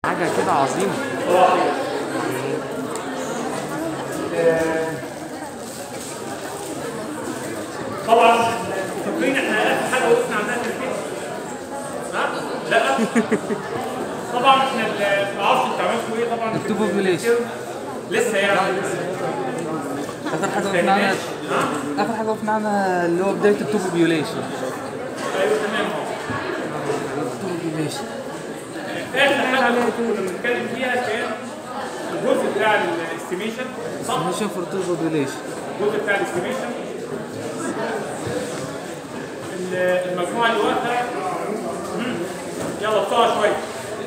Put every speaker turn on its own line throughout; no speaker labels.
حاجه كده عظيمه
طبعا فاكرين احنا اخر حاجه وقفنا عندها في الفيلم ها؟ لا طبعا احنا ال- ما اعرفش انت عملتوا ايه طبعا في
التو
ال-
population.
لسه يعني
اخر حاجه وقفنا عنها اخر حاجه وقفنا عنها اللي هو بدايه التو بوبيوليشن
ايوه تمام اهو
التو بوبيوليشن
اخر حاجه كنا بنتكلم فيها كان الجزء بتاع الاستيميشن صح؟
ماشي فور تو بوبيوليشن
الجزء بتاع الاستيميشن ال- المجموعه اللي واقفه مم. يلا بسرعه شويه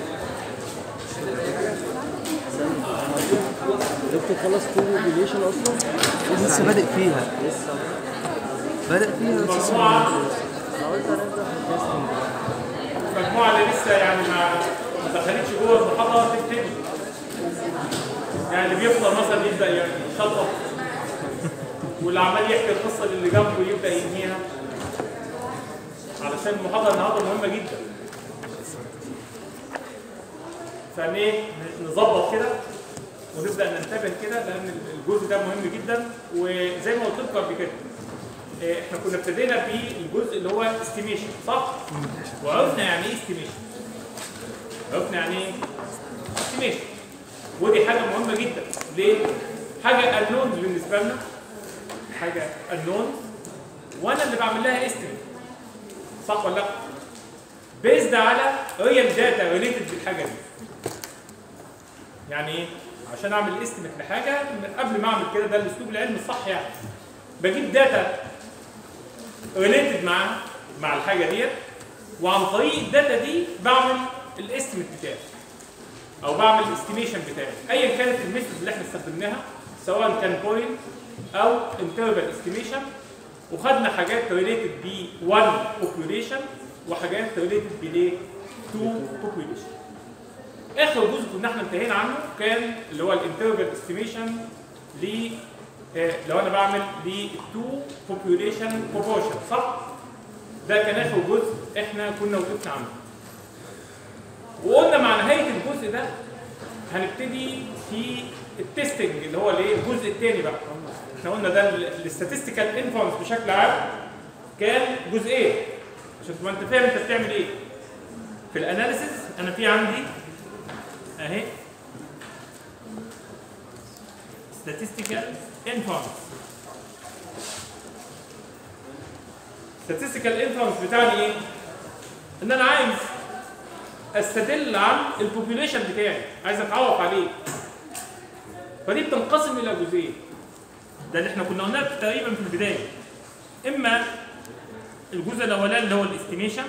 دكتور خلص تو بوبيليشن اصلا
لسه بادئ فيها بادئ فيها بس
المجموعه
انا قلت هنبدا في التستنج
المجموعه اللي لسه يعني ما ما دخلتش جوه المحاضره تبتدي يعني اللي بيفطر مثلا يبدا يعني يشطف واللي عمال يحكي القصه اللي جنبه يبدا ينهيها علشان المحاضره النهارده مهمه جدا فان ايه نظبط كده ونبدا ننتبه كده لان الجزء ده مهم جدا وزي ما قلت لكم قبل كده إيه، احنا كنا ابتدينا بالجزء اللي هو استيميشن صح؟ وعرفنا يعني ايه استيميشن عرفنا يعني ايه استيميشن ودي حاجه مهمه جدا ليه؟ حاجه انون بالنسبه لنا حاجه انون وانا اللي بعمل لها استيميت صح ولا لا؟ بيزد على ريال داتا ريليتد بالحاجه دي يعني ايه؟ عشان اعمل استيميت لحاجه من قبل ما اعمل كده ده الاسلوب العلمي الصح يعني بجيب داتا ريليتد مع مع الحاجه ديت وعن طريق الداتا دي بعمل الاستيميت بتاعي او بعمل الاستيميشن بتاعي ايا كانت الميثود اللي احنا استخدمناها سواء كان بوينت او انترفال استيميشن وخدنا حاجات ريليتد ب 1 population وحاجات ريليتد ب 2 population اخر جزء كنا احنا انتهينا عنه كان اللي هو الانترفال استيميشن ل آه، لو انا بعمل ل 2 population proportion صح؟ ده كان اخر جزء احنا كنا وقفنا عنه. وقلنا مع نهايه الجزء ده هنبتدي في التستنج اللي هو الايه الجزء الثاني بقى. احنا قلنا ده الاستاتستيكال انفلونس بشكل عام كان جزئين عشان تبقى انت فاهم انت بتعمل ايه. في الاناليسيس انا في عندي اهي statistical influence statistical influence بتاعني ايه؟ ان انا عايز استدل عن البوبيوليشن بتاعي عايز اتعرف عليه فدي بتنقسم الى جزئين ده اللي احنا كنا قلناه تقريبا في البدايه اما الجزء الاولاني اللي هو الاستيميشن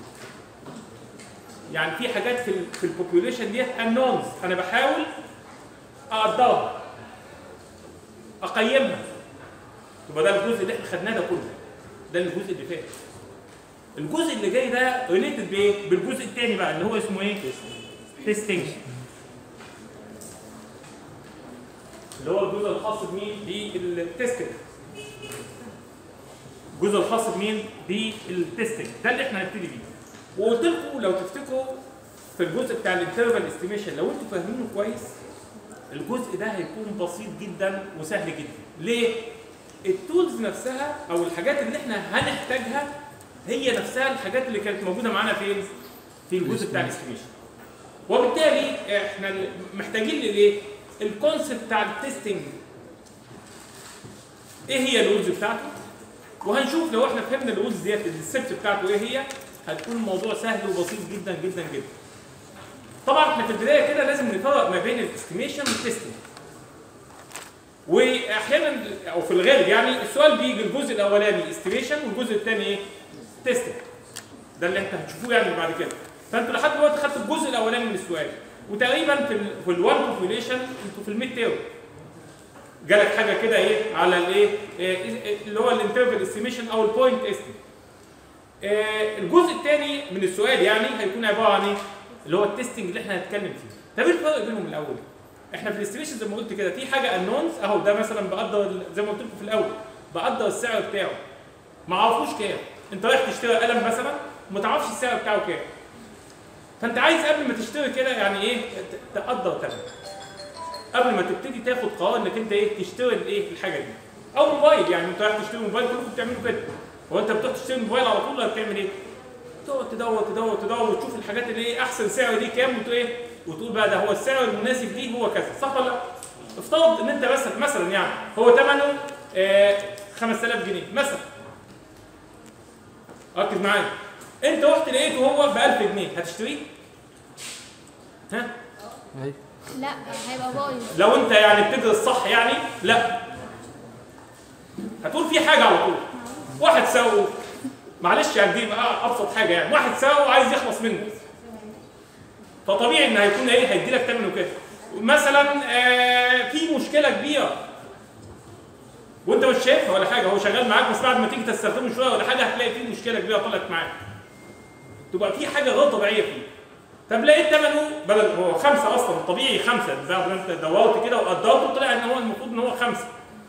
يعني في حاجات في ال في البوبيوليشن ديت انونز انا بحاول اقدرها اقيمها يبقى ده الجزء اللي احنا خدناه ده كله ده الجزء اللي فات الجزء اللي جاي ده ريليتد بايه؟ بالجزء الثاني بقى اللي هو اسمه ايه؟ تيستنج اللي هو الجزء الخاص بمين؟ بالتستنج الجزء الخاص بمين؟ بالتستنج ده اللي احنا هنبتدي بيه وقلت لكم لو تفتكروا في الجزء بتاع الانترفال استيميشن لو انتوا فاهمينه كويس الجزء ده هيكون بسيط جدا وسهل جدا ليه التولز نفسها او الحاجات اللي احنا هنحتاجها هي نفسها الحاجات اللي كانت موجوده معانا فين في الجزء بتاع الاستيميشن وبالتالي احنا محتاجين لايه الكونسيبت بتاع التستنج ايه هي الرولز بتاعته وهنشوف لو احنا فهمنا الرولز ديت السبت بتاعته ايه هي هتكون الموضوع سهل وبسيط جدا جدا جدا طبعا احنا في البدايه كده لازم نفرق ما بين الاستيميشن والتستنج واحيانا او في الغالب يعني السؤال بيجي الجزء الاولاني استيميشن والجزء الثاني ايه تستنج ده اللي انت هتشوفوه يعني بعد كده فانتوا لحد دلوقتي خدتوا الجزء الاولاني من السؤال وتقريبا في ال في الوان بوبيوليشن انتوا في الميد تيرم جالك حاجه كده ايه على الايه إيه اللي هو الانترفال استيميشن او البوينت استيميشن آه، الجزء الثاني من السؤال يعني هيكون عباره عن ايه؟ اللي هو التستنج اللي احنا هنتكلم فيه. طب ايه الفرق بينهم الاول؟ احنا في الاستيميشن زي ما قلت كده في حاجه انونز اهو ده مثلا بقدر زي ما قلت لكم في الاول بقدر السعر بتاعه ما اعرفوش كام انت رايح تشتري قلم مثلا وما تعرفش السعر بتاعه كام فانت عايز قبل ما تشتري كده يعني ايه ت- تقدر ثمن قبل ما تبتدي تاخد قرار انك انت ايه تشتري الايه الحاجه دي او موبايل يعني انت رايح تشتري موبايل كلكم بتعملوا كده هو انت بتروح تشتري موبايل على طول ولا بتعمل ايه؟ تقعد تدور تدور تدور وتشوف الحاجات اللي ايه احسن سعر دي كام وتقول ايه وتقول بقى ده هو السعر المناسب ليه هو كذا صح ولا لا؟ افترض ان انت مثلا مثلا يعني هو ثمنه آه 5000 جنيه مثلا ركز معايا انت رحت لقيته هو ب 1000 جنيه هتشتريه؟ ها؟
ايوه
لا هيبقى بايظ
لو انت يعني بتدرس صح يعني لا هتقول في حاجه على طول واحد ساوي معلش يعني دي بقى ابسط حاجه يعني واحد ساوي وعايز يخلص منه فطبيعي ان هيكون ايه هيدي لك ثمنه كده مثلا آه في مشكله كبيره وانت مش شايفها ولا حاجه هو شغال معاك بس بعد ما تيجي تستخدمه شويه ولا حاجه هتلاقي في مشكله كبيره طلعت معاك تبقى في حاجه غير طبيعيه فيه طب لقيت ثمنه بدل هو خمسه اصلا طبيعي خمسه بعد ما انت دورت كده وقدرته طلع ان هو المفروض ان هو خمسه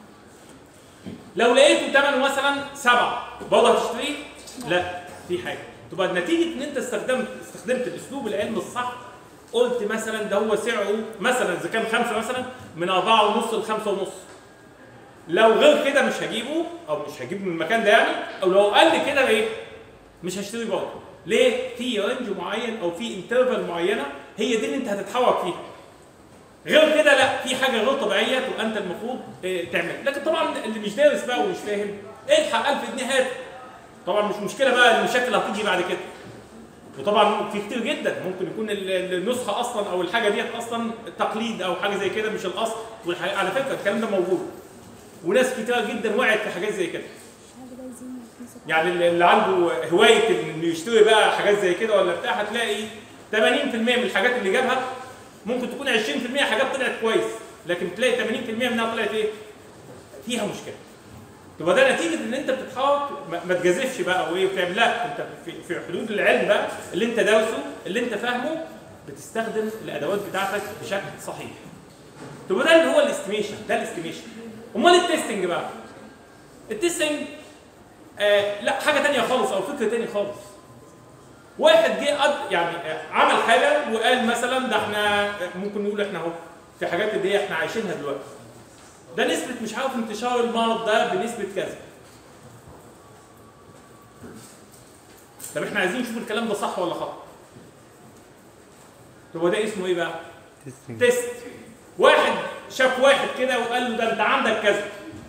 لو لقيته ثمنه مثلا سبعه برضه هتشتريه؟ لا في حاجه تبقى نتيجه ان انت استخدمت استخدمت الاسلوب العلمي الصح قلت مثلا ده هو سعره مثلا اذا كان خمسه مثلا من اربعه ونص لخمسه ونص لو غير كده مش هجيبه او مش هجيبه من المكان ده يعني او لو قل كده ايه مش هشتري برضه ليه في رينج معين او في انترفال معينه هي دي اللي انت هتتحرك فيها غير كده لا في حاجه غير طبيعيه تبقى انت المفروض آه، تعملها لكن طبعا اللي مش دارس بقى ومش فاهم الحق 1000 جنيه هات طبعا مش مشكله بقى المشاكل اللي هتيجي بعد كده وطبعا في كتير جدا ممكن يكون ال- ال- النسخه اصلا او الحاجه ديت اصلا تقليد او حاجه زي كده مش الاصل والح- على فكره الكلام ده موجود وناس كتير جدا وقعت في حاجات زي كده يعني اللي اللي عنده هوايه انه يشتري بقى حاجات زي كده ولا بتاع هتلاقي 80% من الحاجات اللي جابها ممكن تكون 20% حاجات طلعت كويس لكن تلاقي 80% منها طلعت ايه؟ فيها مشكله. تبقى ده نتيجه ان انت بتتحرك ما- ما تجازفش بقى وايه وتعمل لا انت في, في حدود العلم بقى اللي انت دارسه اللي انت فاهمه بتستخدم الادوات بتاعتك بشكل صحيح. تبقى ده اللي هو الاستيميشن ده الاستيميشن. امال التستنج بقى؟ التستنج آه لا حاجه تانية خالص او فكره تانية خالص واحد جه قد يعني آه، عمل حاجه وقال مثلا ده احنا آه، ممكن نقول احنا اهو في حاجات اللي هي احنا عايشينها دلوقتي ده نسبه مش عارف انتشار المرض ده بنسبه كذا طب احنا عايزين نشوف الكلام ده صح ولا خطا طب هو ده اسمه ايه بقى تيست واحد شاف واحد كده وقال له ده انت عندك كذا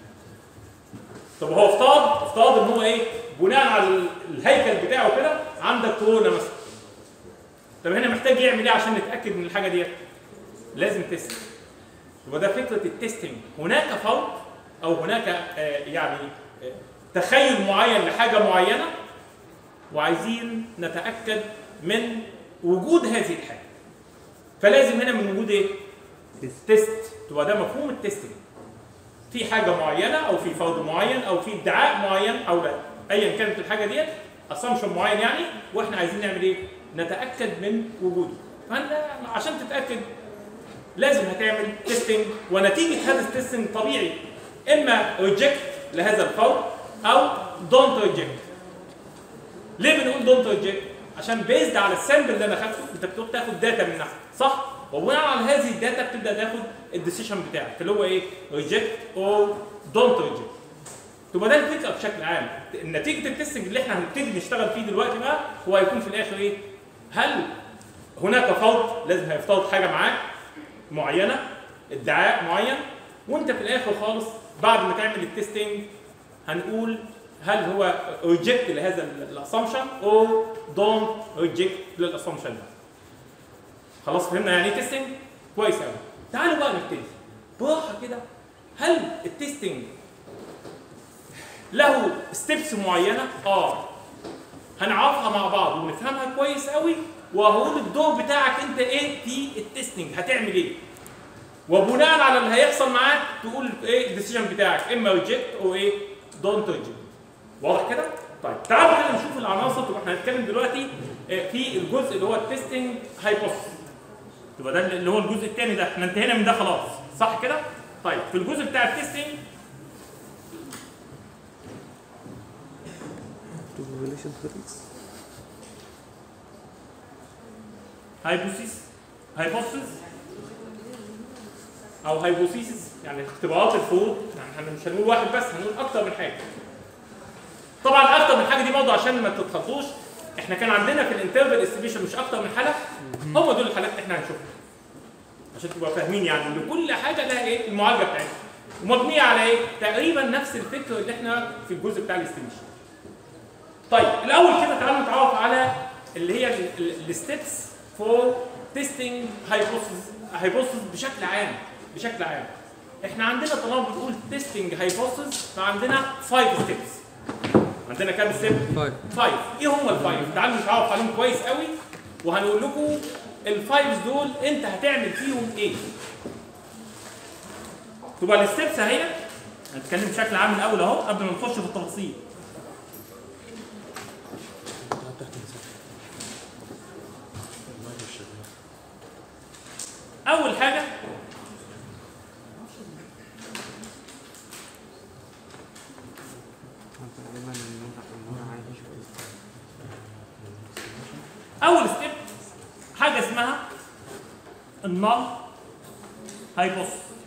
طب هو افترض افترض ان هو ايه بناء على ال- الهيكل بتاعه كده عندك كورونا مثلا طب هنا محتاج يعمل ايه عشان نتاكد من الحاجه ديت لازم تيست يبقى ده فكره التستنج هناك فرق او هناك آه، يعني آه، تخيل معين لحاجه معينه وعايزين نتاكد من وجود هذه الحاجه فلازم هنا من وجود ايه تيست تبقى ده مفهوم التستنج في حاجه معينه او في فرض معين او في ادعاء معين او لا ايا كانت الحاجه ديت اسامبشن معين يعني واحنا عايزين نعمل ايه؟ نتاكد من وجوده فانت عشان تتاكد لازم هتعمل تيستنج ونتيجه هذا التيستنج طبيعي اما ريجكت لهذا الفرض او دونت ريجكت ليه بنقول دونت ريجكت؟ عشان بيزد على السامبل اللي انا خدته انت بتروح تاخد داتا منها صح؟ وبناء على هذه الداتا بتبدا تاخد الديسيشن بتاعك اللي هو ايه؟ ريجكت او دونت ريجكت تبقى ده الفكره بشكل عام نتيجه التستنج اللي احنا هنبتدي نشتغل فيه دلوقتي بقى هو هيكون في الاخر ايه؟ هل هناك فرض لازم هيفترض حاجه معاك معينه ادعاء معين وانت في الاخر خالص بعد ما تعمل التستنج هنقول هل هو ريجكت لهذا الاسامبشن او دونت ريجكت للاسامبشن ده خلاص فهمنا يعني ايه تيستنج كويس قوي تعالوا بقى نبتدي براحه كده هل التستنج له ستيبس معينه اه هنعرفها مع بعض ونفهمها كويس قوي وهقول الدور بتاعك انت ايه في التستنج هتعمل ايه وبناء على اللي هيحصل معاك تقول ايه الديسيجن بتاعك اما ريجكت او ايه دونت ريجكت واضح كده طيب تعالوا كده نشوف العناصر طب احنا هنتكلم دلوقتي آه، في الجزء اللي هو التستنج هايبوثيسيس يبقى ده اللي هو الجزء الثاني ده احنا انتهينا من ده خلاص صح كده طيب في الجزء بتاع التستنج
to population theories
هايبوثيس هايبوثيس او هايبوثيسيس يعني اختبارات الفروض يعني احنا مش هنقول واحد بس هنقول اكتر من حاجه طبعا اكتر من حاجه دي برضه عشان ما تتخضوش احنا كان عندنا في الانترفال استيميشن مش اكتر من حاله هم دول الحالات اللي احنا هنشوفها عشان تبقوا فاهمين يعني ان كل حاجه لها ايه المعالجه بتاعتها ومبنيه على ايه تقريبا نفس الفكر اللي احنا في الجزء بتاع الاستيميشن طيب الاول كده تعالوا نتعرف على اللي هي الستبس فور تيستنج هايبوثيسز هايبوثيسز بشكل عام بشكل عام احنا عندنا طالما بنقول تيستنج هايبوثيسز فعندنا 5 ستيبس عندنا كام ستيب؟
فايف
فايف ايه هم الفايف؟ تعالوا نتعرف عليهم كويس قوي وهنقول لكم الفايفز دول انت هتعمل فيهم ايه؟ تبقى الستبس اهي هنتكلم بشكل عام الاول اهو قبل ما نخش في التفاصيل اول حاجه اول ستيب حاجه اسمها النال هايبوث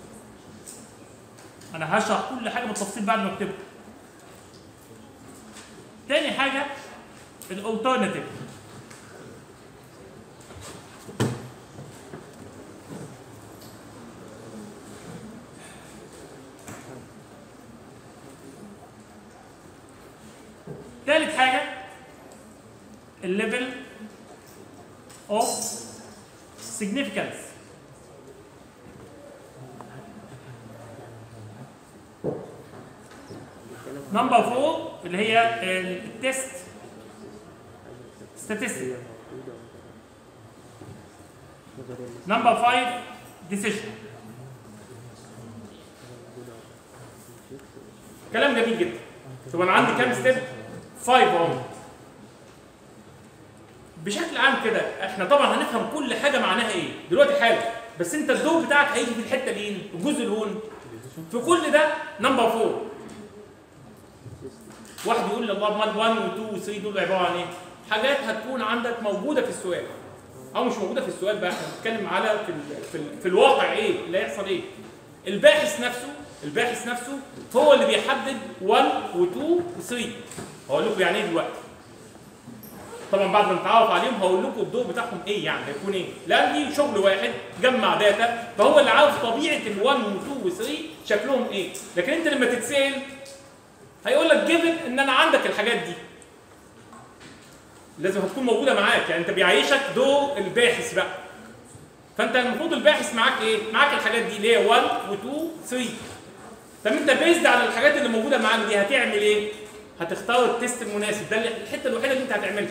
انا هشرح كل حاجه بالتفصيل بعد ما اكتبها تاني حاجه الالترناتيف ثالث حاجه الليفل اوف significance نمبر 4 اللي هي التست statistic نمبر 5 decision كلام جميل جدا طب انا عندي كام ستيب 5 اهو بشكل عام كده احنا طبعا هنفهم كل حاجه معناها ايه دلوقتي حالا بس انت الدور بتاعك هيجي في الحته دي الجزء الهون في كل ده نمبر 4 واحد يقول لي الله امال 1 و2 و3 دول عباره عن ايه؟ حاجات هتكون عندك موجوده في السؤال او مش موجوده في السؤال بقى احنا بنتكلم على في ال في, ال في الواقع ايه اللي هيحصل ايه؟ الباحث نفسه الباحث نفسه هو اللي بيحدد 1 و2 و3 هقول لكم يعني ايه دلوقتي طبعا بعد ما نتعرف عليهم هقول لكم الدور بتاعهم ايه يعني هيكون ايه لان دي شغل واحد جمع داتا فهو اللي عارف طبيعه ال1 و2 و3 شكلهم ايه لكن انت لما تتسال هيقول لك جيفن ان انا عندك الحاجات دي لازم هتكون موجوده معاك يعني انت بيعيشك دور الباحث بقى فانت المفروض الباحث معاك ايه معاك الحاجات دي اللي هي 1 و2 3 طب انت بيزد على الحاجات اللي موجوده معاك دي هتعمل ايه هتختار التيست المناسب ده الحته الوحيده اللي انت هتعملها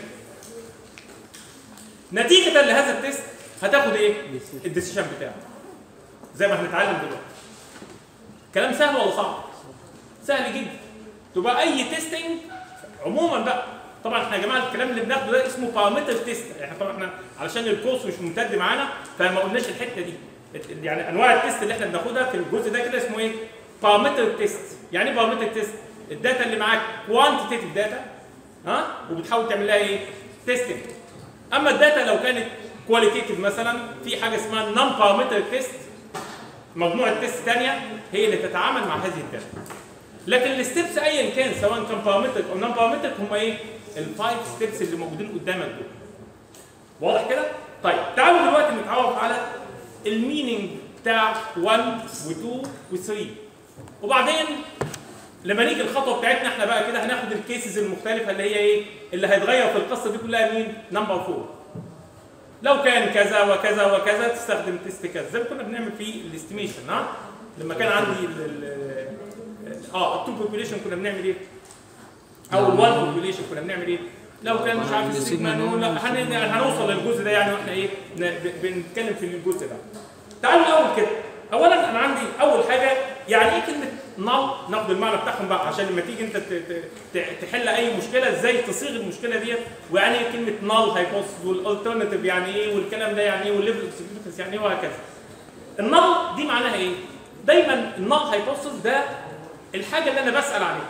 نتيجه لهذا التيست هتاخد ايه الديسيشن بتاعك زي ما هنتعلم دلوقتي كلام سهل ولا صعب سهل جدا تبقى اي تيستنج عموما بقى طبعا احنا يا جماعه الكلام اللي بناخده ده اسمه بارامتر تيست احنا طبعا احنا علشان الكورس مش ممتد معانا فما قلناش الحته دي يعني انواع التيست اللي احنا بناخدها في الجزء ده كده اسمه ايه بارامتر تيست يعني ايه بارامتر تيست الداتا اللي معاك كوانتيتيف داتا ها وبتحاول تعمل لها ايه تيستنج اما الداتا لو كانت كواليتيتيف مثلا في حاجه اسمها نون بارامتر تيست مجموعه تيست ثانيه هي اللي تتعامل مع هذه الداتا لكن الستبس ايا كان سواء كان بارامترك او نون بارامترك هم ايه الفايف ستيبس اللي موجودين قدامك دول واضح كده طيب تعالوا دلوقتي نتعرف على المينينج بتاع 1 و2 و3 وبعدين لما نيجي الخطوه بتاعتنا احنا بقى كده هناخد الكيسز المختلفه اللي هي ايه اللي هيتغير في القصه دي كلها مين نمبر 4 لو كان كذا وكذا وكذا تستخدم تيست كذا زي ما كنا بنعمل في الاستيميشن ها لما كان عندي ال ال اه التو بوبيليشن كنا بنعمل ايه او الوان بوبيليشن كنا بنعمل ايه لو كان مش عارف السيجما نقول لا هن- هنوصل للجزء ده يعني واحنا ايه ن- ب- بنتكلم في الجزء ده تعالوا الاول كده اولا انا عندي اول حاجه يعني ايه كلمه نال ناخد المعنى بتاعهم بقى عشان لما تيجي انت ت- ت- ت- تحل اي مشكله ازاي تصيغ المشكله ديت ويعني ايه كلمه نال هايبوثيسيس والالترناتيف يعني ايه والكلام ده يعني ايه والليفل اوف سيجنيفيكانس يعني ايه وهكذا النال دي معناها ايه دايما النال هايبوثيسيس ده الحاجه اللي انا بسال عليها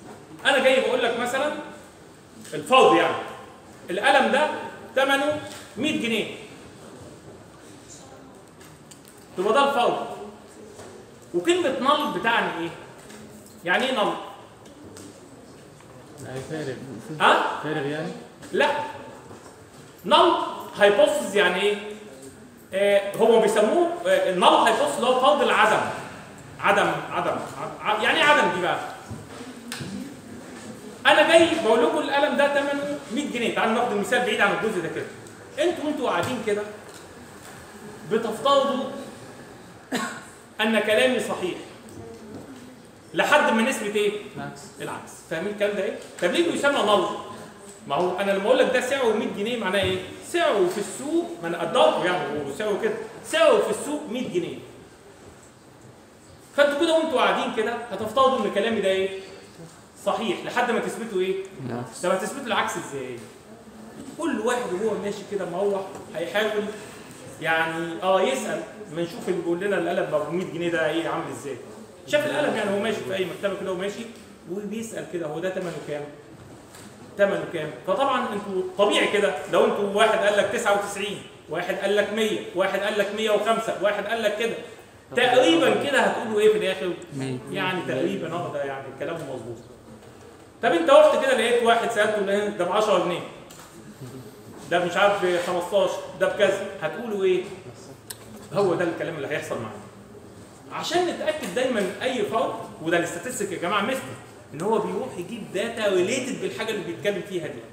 انا جاي بقول لك مثلا الفرض يعني القلم ده ثمنه 100 جنيه تبقى ده الفرق وكلمة نل بتعني ايه؟ يعني ايه نل؟
يعني فارغ
ها؟
فارغ يعني
لا نل هايبوثيسز يعني ايه؟ آه هو بيسموه نل هايبوثيسز اللي هو فرض العدم عدم عدم ع- يعني ايه عدم دي بقى؟ انا جاي بقول لكم القلم ده ثمنه 100 جنيه تعالوا ناخد المثال بعيد عن الجزء ده كده انتوا وانتوا قاعدين كده بتفترضوا ان كلامي صحيح لحد ما نسبه ايه؟
بالعكس
العكس فاهمين الكلام ده ايه؟ طب ليه بيسمى نل؟ ما هو انا لما اقول لك ده سعره 100 جنيه معناه ايه؟ سعره في السوق ما انا قدرته يعني هو سعره كده سعره في السوق 100 جنيه فانتوا كده وانتوا قاعدين كده هتفترضوا ان كلامي ده ايه؟ صحيح لحد ما تثبتوا ايه؟
بالعكس
طب هتثبتوا العكس ازاي؟ كل واحد وهو ماشي كده مروح هيحاول يعني اه يسال ما نشوف اللي بيقول لنا القلم ب 100 جنيه ده ايه عامل ازاي؟ شاف القلم يعني هو ماشي في اي مكتبه كده وماشي وبيسال كده هو ده ثمنه كام؟ ثمنه كام؟ فطبعا انتوا طبيعي كده لو انتوا واحد قال لك 99 واحد قال لك 100 واحد قال لك 105 واحد قال لك كده تقريبا كده هتقولوا ايه في الاخر؟
مية.
يعني تقريبا اه ده يعني كلامه مظبوط طب انت رحت كده لقيت واحد سالته لقيت ده ب 10 جنيه ده مش عارف ب 15 ده بكذا هتقولوا ايه؟ هو ده الكلام اللي هيحصل معانا عشان نتاكد دايما من اي فرق وده الاستاتستيك يا جماعه مثل ان هو بيروح يجيب داتا ريليتد بالحاجه اللي بيتكلم فيها دي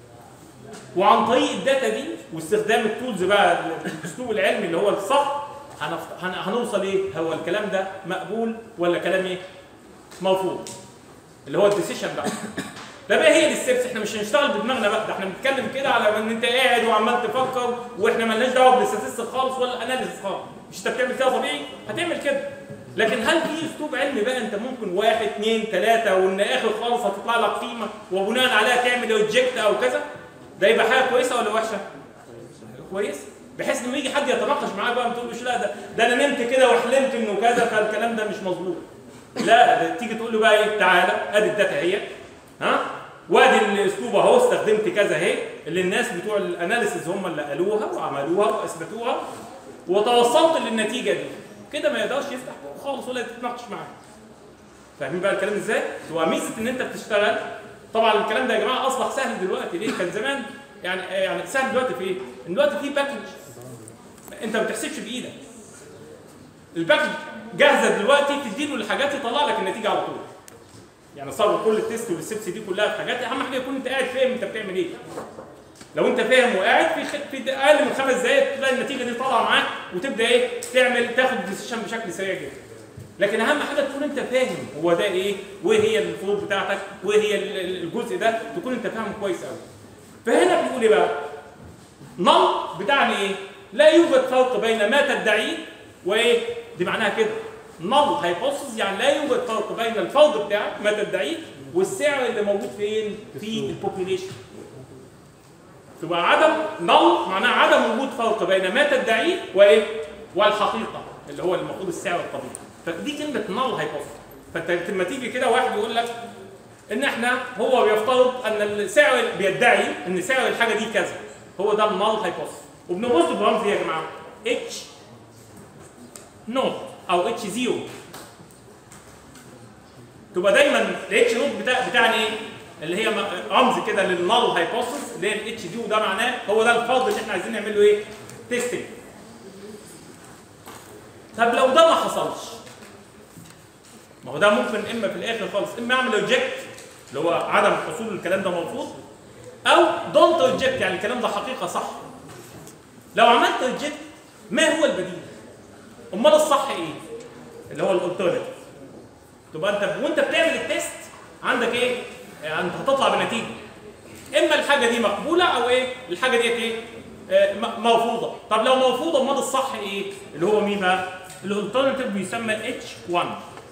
وعن طريق الداتا دي واستخدام التولز بقى الاسلوب العلمي اللي هو الصح هنفت... هن... هنوصل ايه؟ هو الكلام ده مقبول ولا كلام ايه؟ مرفوض اللي هو الديسيشن بقى ده بقى هي الستبس احنا مش هنشتغل بدماغنا بقى ده احنا بنتكلم كده على ان انت قاعد وعمال تفكر واحنا مالناش دعوه بالاستاتستيك خالص ولا اناليسيس خالص مش انت بتعمل كده طبيعي هتعمل كده لكن هل في اسلوب علمي بقى انت ممكن واحد اثنين ثلاثه وان اخر خالص هتطلع لك قيمه وبناء عليها تعمل ريجكت او كذا ده يبقى حاجه كويسه ولا وحشه؟ كويس بحيث لما يجي حد يتناقش معاك بقى ما تقولوش لا ده ده انا نمت كده وحلمت انه كذا فالكلام ده مش مظبوط لا ده تيجي تقول له بقى ايه تعالى ادي الداتا اهي ها وادي الاسلوب اهو استخدمت كذا اهي اللي الناس بتوع الاناليسيز هم اللي قالوها وعملوها واثبتوها وتوصلت للنتيجه دي كده ما يقدرش يفتح بقه خالص ولا يتناقش معاك فاهمين بقى الكلام ازاي؟ هو ميزه ان انت بتشتغل طبعا الكلام ده يا جماعه اصبح سهل دلوقتي ليه؟ كان زمان يعني يعني سهل دلوقتي في ايه؟ ان دلوقتي في باكج انت ما بتحسبش بايدك الباكج جاهزه دلوقتي تديله الحاجات يطلع لك النتيجه على طول يعني صار كل التيست والسبس دي كلها حاجات اهم حاجه يكون انت قاعد فاهم انت بتعمل ايه لو انت فاهم وقاعد في خ... في اقل من خمس دقائق تلاقي النتيجه دي طالعه معاك وتبدا ايه تعمل تاخد ديسيشن بشكل سريع جدا لكن اهم حاجه تكون انت فاهم هو ده ايه وايه هي الفروض بتاعتك وايه هي ال- ال- الجزء ده تكون انت فاهمه كويس قوي فهنا بيقول ايه بقى نل بتعني ايه لا يوجد فرق بين ما تدعيه وايه دي معناها كده نل هايبوثيسز يعني لا يوجد فرق بين الفرض بتاعك ما تدعيه والسعر اللي موجود فين في البوبيليشن تبقى عدم نل معناها عدم وجود فرق بين ما تدعيه وايه والحقيقه اللي هو المفروض السعر الطبيعي فدي كلمه نل هايبوثيسز فانت لما تيجي كده واحد يقول لك ان احنا هو بيفترض ان السعر بيدعي ان سعر الحاجه دي كذا هو ده النل هايبوثيسز وبنبص برمز ايه يا جماعه اتش نوت او اتش زيرو تبقى دايما الاتش نوت بتاع بتاعني ايه؟ اللي هي م- رمز كده للنل هايبوثيسز اللي هي الاتش زيرو ده معناه هو ده الفرض اللي احنا عايزين نعمل له ايه؟ تيستنج طب لو ده ما حصلش ما هو ده ممكن اما في الاخر خالص اما اعمل ريجكت اللي هو عدم حصول الكلام ده مرفوض او دونت ريجكت يعني الكلام ده حقيقه صح لو عملت ريجكت ما هو البديل امال الصح ايه اللي هو الالترناتيف تبقى انت وانت بتعمل التيست عندك ايه يعني انت هتطلع بنتيجه اما الحاجه دي مقبوله او ايه الحاجه ديت ايه آه، م- مرفوضه طب لو مرفوضه امال الصح ايه اللي هو مين بقى الالترناتيف بيسمى اتش 1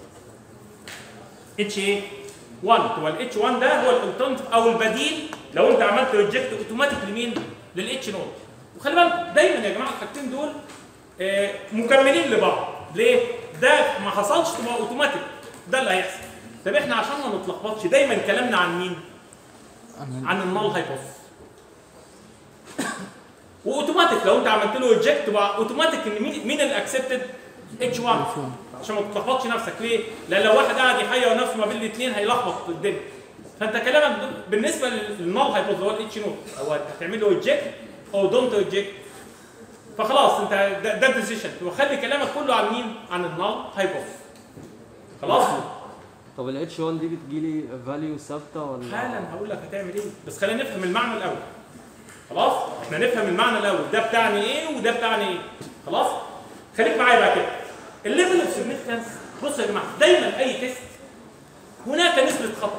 اتش ايه 1 هو الاتش 1 ده هو الالترناتيف او البديل لو انت عملت ريجكت اوتوماتيك لمين للاتش نوت وخلي بالك دايما يا جماعه الحاجتين دول آه، مكملين لبعض ليه ده ما حصلش تبقى اوتوماتيك ده اللي هيحصل طب احنا عشان ما نتلخبطش دايما كلامنا عن مين عن النال هايبوثيسيس واوتوماتيك لو انت عملت له ريجكت تبقى اوتوماتيك ان مين مين اللي اكسبتد اتش 1 عشان ما تلخبطش نفسك ليه؟ لان لو واحد قاعد يحير نفسه ما بين الاثنين هيلخبط الدنيا فانت كلامك ب- بالنسبه للنال هيبوث اللي هو الاتش نوت او هتعمل له ريجكت او دونت ريجكت فخلاص انت ده, ده الديسيشن وخلي كلامك كله عن مين؟ عن النال هيبوث خلاص؟
طب ال H1 دي بتجيلي فاليو ثابته ولا
حالا هقول لك هتعمل ايه بس خلينا نفهم المعنى الاول خلاص احنا نفهم المعنى الاول ده بتاعني ايه وده بتاعني ايه خلاص خليك معايا بقى كده الليفل اوف سيجنيفيكانس بص يا جماعه دايما اي تيست هناك نسبه خطا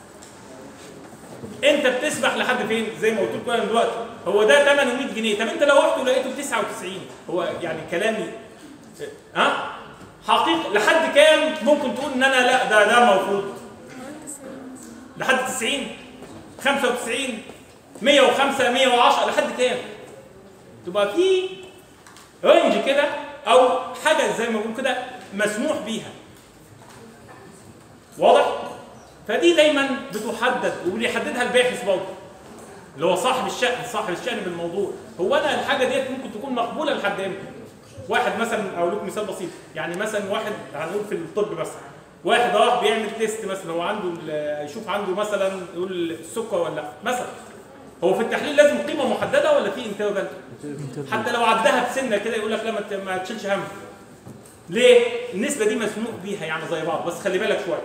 انت بتسبح لحد فين زي ما قلت لكم انا دلوقتي هو ده 800 جنيه طب انت لو رحت ولقيته ب 99 هو يعني كلامي ها حقيقي لحد كام ممكن تقول ان انا لا ده ده مرفوض لحد 90 95 105 110 لحد كام تبقى في رينج كده او حاجه زي ما بنقول كده مسموح بيها واضح فدي دايما بتحدد وبيحددها الباحث برضه اللي هو صاحب الشأن صاحب الشأن بالموضوع هو انا الحاجه ديت ممكن تكون مقبوله لحد امتى واحد مثلا اقول لكم مثال بسيط يعني مثلا واحد هنقول في الطب مثلا واحد راح بيعمل تيست مثلا هو عنده ال- يشوف عنده مثلا يقول السكر ولا لا مثلا هو في التحليل لازم قيمه محدده ولا في انترفال حتى لو عدها بسنه كده يقول لك لا ما ت- ما تشيلش هم ليه النسبه دي مسموح بيها يعني زي بعض بس خلي بالك شويه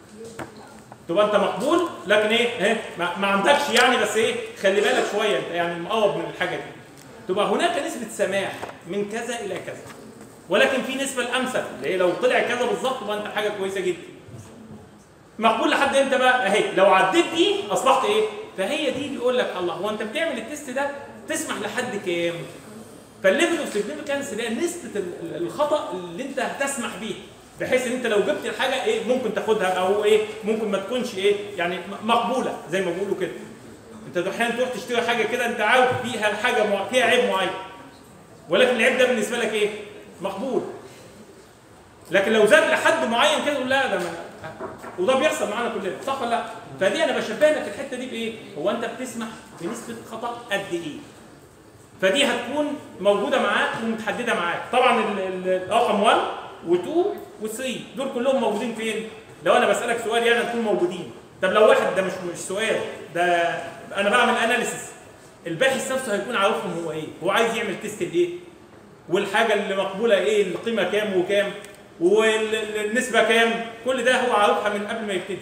تبقى انت مقبول لكن ايه ايه ما, ما عندكش يعني بس ايه خلي بالك شويه انت يعني مقرب من الحاجه دي تبقى هناك نسبه سماح من كذا الى كذا ولكن في نسبه الامثل اللي هي لو طلع كذا بالظبط تبقى انت حاجه كويسه جدا مقبول لحد امتى بقى اهي لو عديت دي اصبحت ايه فهي دي بيقول لك الله هو انت بتعمل التست ده تسمح لحد كام فالليفل اوف سيجنيفيكانس ده نسبه ال- ال- الخطا اللي انت هتسمح بيه بحيث ان انت لو جبت الحاجه ايه ممكن تاخدها او ايه ممكن ما تكونش ايه يعني م- مقبوله زي ما بيقولوا كده انت احيانا تروح تشتري حاجه كده انت عارف فيها حاجه مع... فيها عيب معين ولكن العيب ده بالنسبه لك ايه مقبول لكن لو زاد لحد معين كده تقول لا ده ما وده بيحصل معانا كلنا صح ولا لا فدي انا بشبه لك الحته دي بايه هو انت بتسمح بنسبه خطا قد ايه فدي هتكون موجوده معاك ومتحدده معاك طبعا ال- ال- الرقم 1 و2 و3 دول كلهم موجودين فين لو انا بسالك سؤال يعني هتكون موجودين طب لو واحد ده مش مش سؤال ده انا بعمل اناليسيس الباحث نفسه هيكون عارفهم هو ايه هو عايز يعمل تيست لايه والحاجه اللي مقبوله ايه القيمه كام وكام والنسبه كام كل ده هو عارفها من قبل ما يبتدي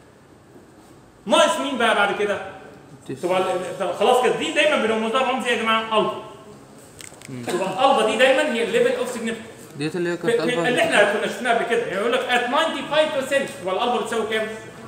ناقص مين بقى بعد كده طبعا ال- خلاص كده دي دايما بنرمزها رمز إيه يا جماعه الفا تبقى الالفا دي دايما هي الليفل اوف سيجنيفيكانس
ديت اللي هي كانت
اللي
ألفا
احنا كنا شفناها قبل كده يعني يقول لك at 95% يبقى الالفا بتساوي كام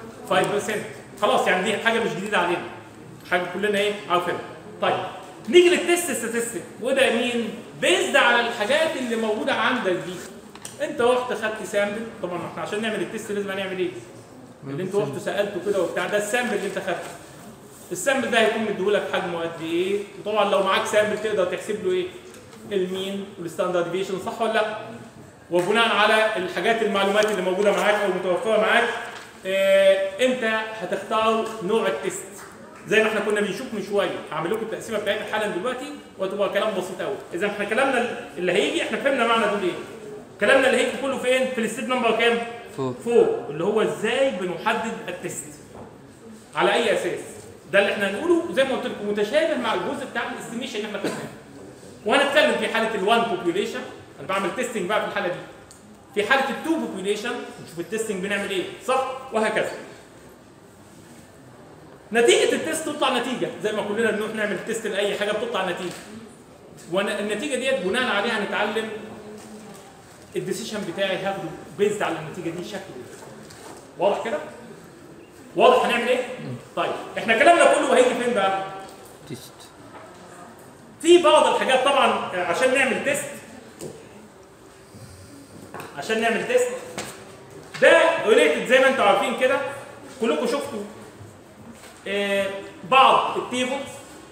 5% خلاص يعني دي حاجه مش جديده علينا حاجه كلنا ايه عارفينها طيب نيجي للتست ستاتستيك وده مين بيزد على الحاجات اللي موجوده عندك دي انت رحت خدت سامبل طبعا احنا عشان نعمل التست لازم نعمل ايه اللي انت رحت سالته كده وبتاع ده السامبل اللي انت خدته السامبل ده هيكون مديهولك حجمه قد ايه وطبعا لو معاك سامبل تقدر تحسب له ايه المين والستاندرد ديفيشن صح ولا لا وبناء على الحاجات المعلومات اللي موجوده معاك او متوفره معاك آه، انت هتختار نوع التست زي ما احنا كنا بنشوف من شويه هعمل لكم التقسيمه بتاعتها حالا دلوقتي وتبقى كلام بسيط قوي اذا احنا كلامنا اللي هيجي احنا فهمنا معنى دول ايه كلامنا اللي هيجي كله فين في الستيب نمبر كام
فوق
فوق اللي هو ازاي بنحدد التست على اي اساس ده اللي احنا هنقوله زي ما قلت لكم متشابه مع الجزء بتاع الاستيميشن اللي احنا خدناه وهنتكلم في حاله ال1 بوبيوليشن انا بعمل تيستنج بقى في الحاله دي في حاله ال2 بوبيوليشن نشوف التيستنج بنعمل ايه صح وهكذا نتيجه التيست تطلع نتيجه زي ما كلنا بنروح نعمل تيست لاي حاجه بتطلع نتيجه والنتيجه ديت بناء عليها هنتعلم الديسيشن بتاعي هاخده بيزد على النتيجه دي شكله ايه واضح كده واضح هنعمل ايه طيب احنا كلامنا كله هيجي فين بقى
تيست
في بعض الحاجات طبعا عشان نعمل تيست عشان نعمل تيست ده ريليتد زي ما انتم عارفين كده كلكم شفتوا آه، بعض التيبلز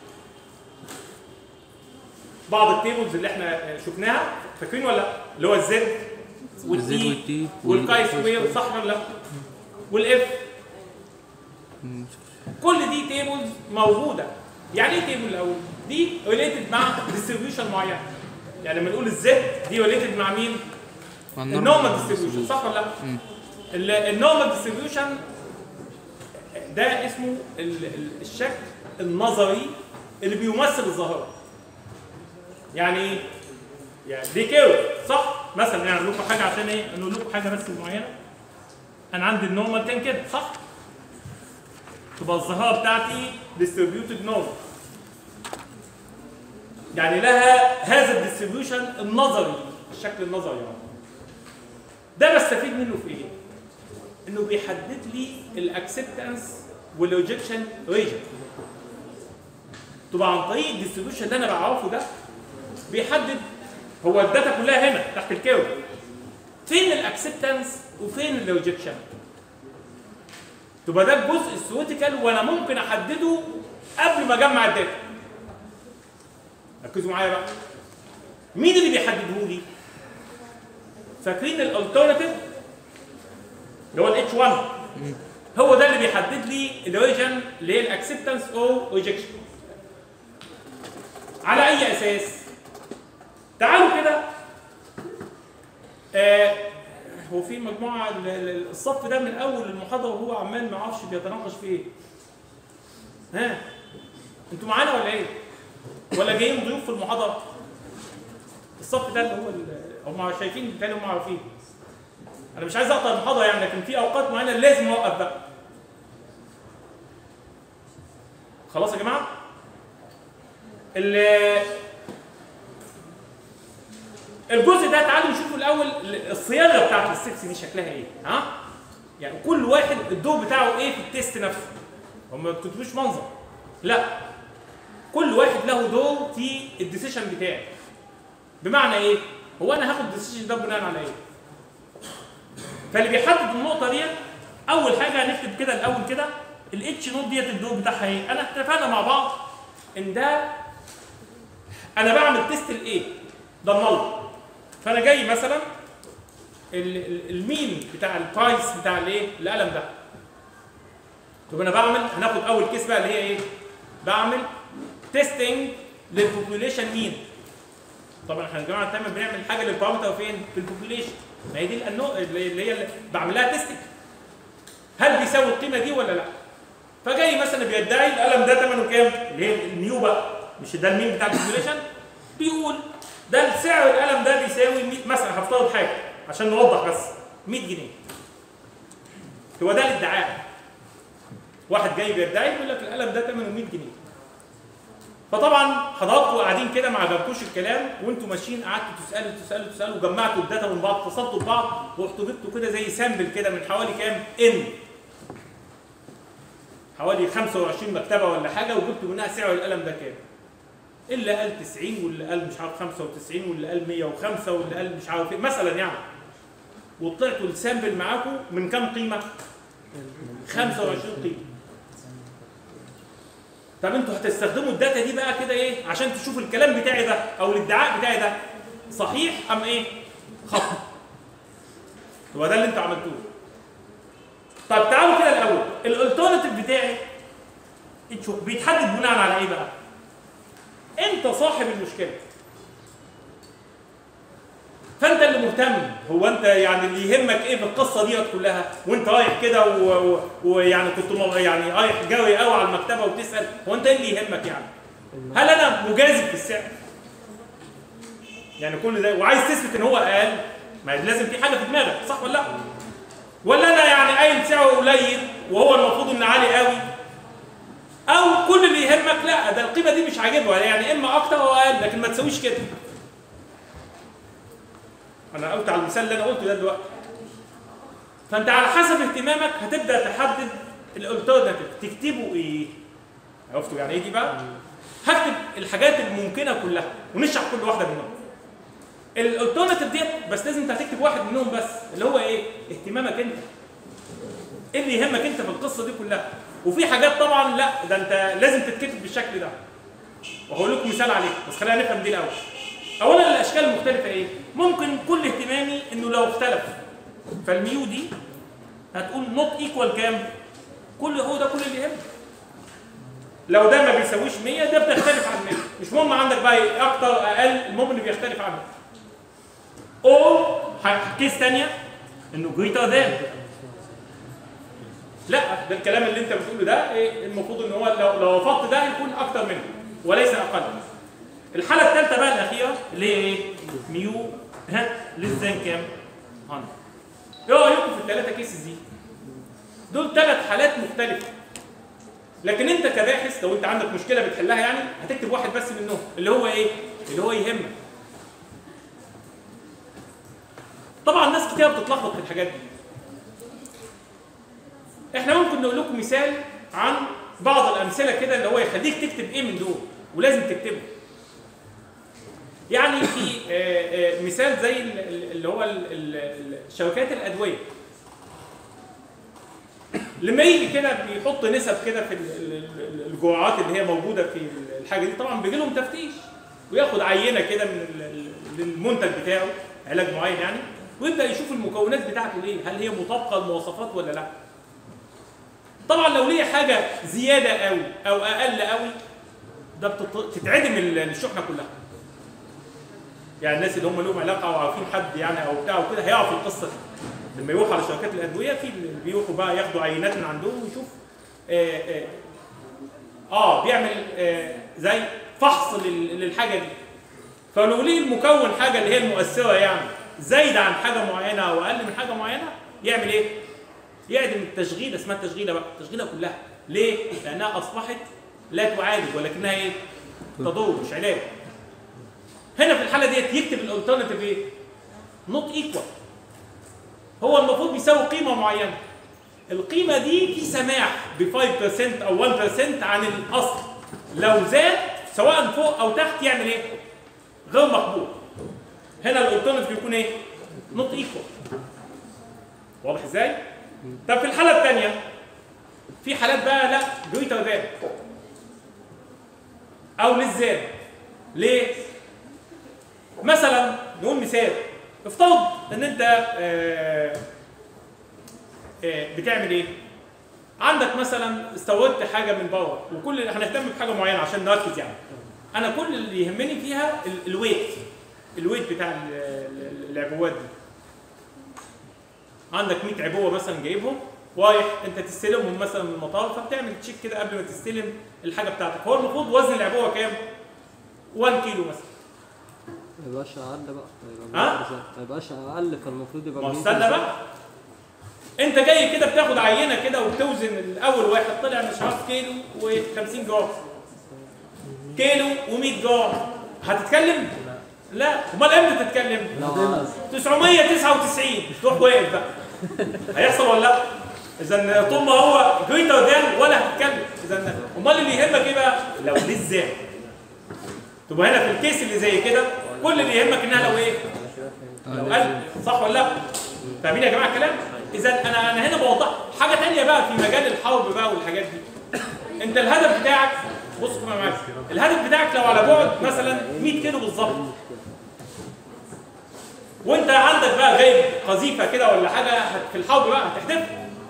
بعض التيبلز اللي احنا آه، شفناها فاكرين ولا لا؟ اللي هو الزد
والزد
والتي
والتي
والكاي
والكاي
سكوير صح ولا لا؟ والاف كل دي تيبلز موجوده يعني ايه تيبل الاول دي ريليتد مع ديستريبيوشن معين يعني لما نقول الزد دي ريليتد مع مين؟ النورمال ديستريبيوشن صح ولا لا؟ النورمال ديستريبيوشن ده اسمه ال- ال- الشكل النظري اللي بيمثل الظاهره. يعني ايه؟ يعني دي كيرف صح؟ مثلا يعني اقول لكم حاجه عشان ايه؟ نقول لكم حاجه بس معينه. انا عندي النورمال كان كده صح؟ تبقى الظاهره بتاعتي ديستريبيوتد نورمال. يعني لها هذا الديستريبيوشن النظري الشكل النظري يعني. ده بستفيد منه في ايه؟ انه بيحدد لي الاكسبتنس والريجكشن ريجن طبعا عن طريق الديستريبيوشن اللي انا بعرفه ده بيحدد هو الداتا كلها هنا تحت الكيرف فين الاكسبتنس وفين الريجكشن تبقى ده الجزء الثيوريتيكال وانا ممكن احدده قبل ما اجمع الداتا ركزوا معايا بقى مين اللي بيحدده لي فاكرين الالترناتيف اللي هو الاتش 1 هو ده اللي بيحدد لي الريجن اللي هي الاكسبتنس او ريجكشن على اي اساس تعالوا كده آه هو في مجموعه ال- ال- الصف ده من اول المحاضره وهو عمال ما اعرفش بيتناقش في ايه ها انتوا معانا ولا ايه ولا جايين ضيوف في المحاضره الصف ده اللي هو ال- هم شايفين بالتالي هم عارفين انا مش عايز اقطع المحاضره يعني لكن في اوقات معينه لازم اوقف بقى خلاص يا جماعه ال- الجزء ده تعالوا نشوفوا الاول الصياغه بتاعت السكس دي شكلها ايه ها يعني كل واحد الدور بتاعه ايه في التيست نفسه هم ما بتكتبوش منظر لا كل واحد له دور في الديسيشن بتاعي بمعنى ايه هو انا هاخد الديسيشن ده بناء على ايه فاللي بيحدد النقطه ديت اول حاجه هنكتب كده الاول كده الاتش نوت ديت الدور بتاعها ايه انا اتفقنا مع بعض ان ده انا بعمل تيست الايه ده النل فانا جاي مثلا ال- ال- المين بتاع البرايس بتاع الايه القلم ده طب انا بعمل هناخد اول كيس بقى اللي هي ايه بعمل تيستنج للبوبوليشن مين طبعا احنا يا جماعه دايما بنعمل حاجه للبارامتر فين في البوبوليشن ما هي دي الأنو... اللي اللي هي اللي بعمل لها تيستنج هل بيساوي القيمه دي ولا لا فجاي مثلا بيدعي القلم ده ثمنه كام اللي هي النيو بقى مش ده المين بتاع البوبوليشن بيقول ده سعر القلم ده بيساوي 100 مثلا هفترض حاجه عشان نوضح بس 100 جنيه هو ده الادعاء واحد جاي بيدعي بيقول لك القلم ده ثمنه 100 جنيه فطبعا حضراتكم قاعدين كده ما عجبكوش الكلام وانتوا ماشيين قعدتوا تسالوا تسالوا تسالوا وجمعتوا الداتا من بعض اتصلتوا ببعض ورحتوا جبتوا كده زي سامبل كده من حوالي كام؟ ان حوالي 25 مكتبه ولا حاجه وجبتوا منها سعر القلم ده كام؟ اللي قال 90 واللي قال مش عارف 95 واللي قال 105 واللي قال مش عارف ايه مثلا يعني وطلعتوا السامبل معاكم من كام قيمه؟ 25 قيمه طب انتوا هتستخدموا الداتا دي بقى كده ايه عشان تشوفوا الكلام بتاعي ده او الادعاء بتاعي ده صحيح ام ايه خطا هو ده اللي انتوا عملتوه طب تعالوا كده الاول الالترناتيف بتاعي اتشو- بيتحدد بناء على ايه بقى انت صاحب المشكله فانت اللي مهتم هو انت يعني اللي يهمك ايه في القصه ديت كلها وانت رايح كده و- و- ويعني كنت م- يعني رايح جاوي قوي على المكتبه وتسال هو انت ايه اللي يهمك يعني هل انا مجازف في السعر يعني كل ده وعايز تثبت ان هو اقل ما لازم في حاجه في دماغك صح ولا لا ولا انا يعني قايل سعره قليل وهو المفروض انه عالي قوي او كل اللي يهمك لا ده القيمه دي مش عاجبها يعني اما اكتر او اقل لكن ما تسويش كده انا قلت على المثال اللي انا قلته ده دلوقتي فانت على حسب اهتمامك هتبدا تحدد الالترناتيف تكتبه ايه عرفتوا يعني ايه دي بقى هكتب الحاجات الممكنه كلها ونشرح كل واحده منهم الالترناتيف ديت بس لازم انت هتكتب واحد منهم بس اللي هو ايه اهتمامك انت ايه اللي يهمك انت في القصه دي كلها وفي حاجات طبعا لا ده انت لازم تتكتب بالشكل ده وهقول لكم مثال عليه بس خلينا نفهم دي الاول اولا الاشكال المختلفه ايه ممكن كل اهتمامي انه لو اختلف فالميو دي هتقول نوت ايكوال كام كل هو ده كل اللي يهمك لو ده ما بيساويش 100 ده بتختلف عن 100 مش مهم عندك بقى اكتر اقل المهم انه بيختلف عنك او كيس ثانيه انه جريتر ذان لا ده الكلام اللي انت بتقوله ده إيه المفروض ان هو لو لو رفضت ده يكون اكتر منه وليس اقل الحاله الثالثه بقى الاخيره اللي هي ايه ميو ها للزان كام 100 ايه رايكم في الثلاثه كيسز دي دول ثلاث حالات مختلفه لكن انت كباحث لو انت عندك مشكله بتحلها يعني هتكتب واحد بس منهم اللي هو ايه اللي هو يهمك طبعا ناس كتير بتتلخبط في الحاجات دي احنا ممكن نقول لكم مثال عن بعض الامثله كده اللي هو يخليك تكتب ايه من دول ولازم تكتبه يعني في آه، آه، مثال زي ال- ال- اللي هو ال- ال- ال- شبكات الادويه لما يجي كده بيحط نسب كده في ال- ال- ال- الجرعات اللي هي موجوده في الحاجه دي طبعا بيجي لهم تفتيش وياخد عينه كده من ال- ال- المنتج بتاعه علاج معين يعني ويبدا يشوف المكونات بتاعته ايه هل هي مطابقه للمواصفات ولا لا طبعا لو ليه حاجه زياده قوي او اقل قوي ده بتط- تتعدم ال- الشحنه كلها يعني الناس اللي هم لهم علاقه او عارفين حد يعني او بتاع وكده هيعرفوا القصه دي لما يروحوا على شركات الادويه في اللي بيروحوا بقى ياخدوا عينات من عندهم ويشوف آه, آه, اه بيعمل آه زي فحص لل- للحاجه دي فلو ليه المكون حاجه اللي هي المؤثره يعني زايده عن حاجه معينه او اقل من حاجه معينه يعمل ايه؟ يعدم التشغيله اسمها التشغيله بقى التشغيله كلها ليه؟ لانها اصبحت لا تعالج ولكنها ايه؟ تضر مش علاج هنا في الحاله ديت يكتب الالترناتيف ايه؟ نوت ايكوال هو المفروض بيساوي قيمه معينه القيمه دي في سماح ب 5% او 1% عن الاصل لو زاد سواء فوق او تحت يعمل ايه؟ غير مقبول هنا الالترناتيف بيكون ايه؟ نوت ايكوال واضح ازاي؟ طب في الحاله الثانيه في حالات بقى لا جريتر ذان او للزان ليه؟ مثلا نقول مثال افترض ان انت آه، آه، بتعمل ايه؟ عندك مثلا استوردت حاجه من بره وكل هنهتم بحاجه معينه عشان نركز يعني انا كل اللي يهمني فيها ال- الويت الويت بتاع ال- ال- العبوات دي عندك 100 عبوه مثلا جايبهم رايح انت تستلمهم مثلا من المطار فبتعمل تشيك كده قبل ما تستلم الحاجه بتاعتك هو المفروض وزن العبوه كام 1 كيلو مثلا
ما يبقاش اقل بقى يبقى
ها؟
ما يبقاش اقل فالمفروض يبقى
ما هو
200
استنى بقى انت جاي كده بتاخد عينه كده وبتوزن الاول واحد طلع مش عارف كيلو و50 جرام كيلو و100 جرام هتتكلم؟ لا امال امتى تتكلم؟ 999 تروح واقف بقى هيحصل ولا لا؟ اذا طول ما هو جريتر ذان ولا هتتكلم اذا امال اللي يهمك ايه بقى؟ لو للزان تبقى هنا في الكيس اللي زي كده كل اللي يهمك انها لو ايه؟ لو قل صح ولا لا؟ فاهمين يا جماعه الكلام؟ اذا انا انا هنا بوضح حاجه ثانيه بقى في مجال الحرب بقى والحاجات دي. انت الهدف بتاعك بص كده معاك الهدف بتاعك لو على بعد مثلا 100 كيلو بالظبط وانت عندك بقى جايب قذيفه كده ولا حاجه هت- في الحرب بقى هتحدفها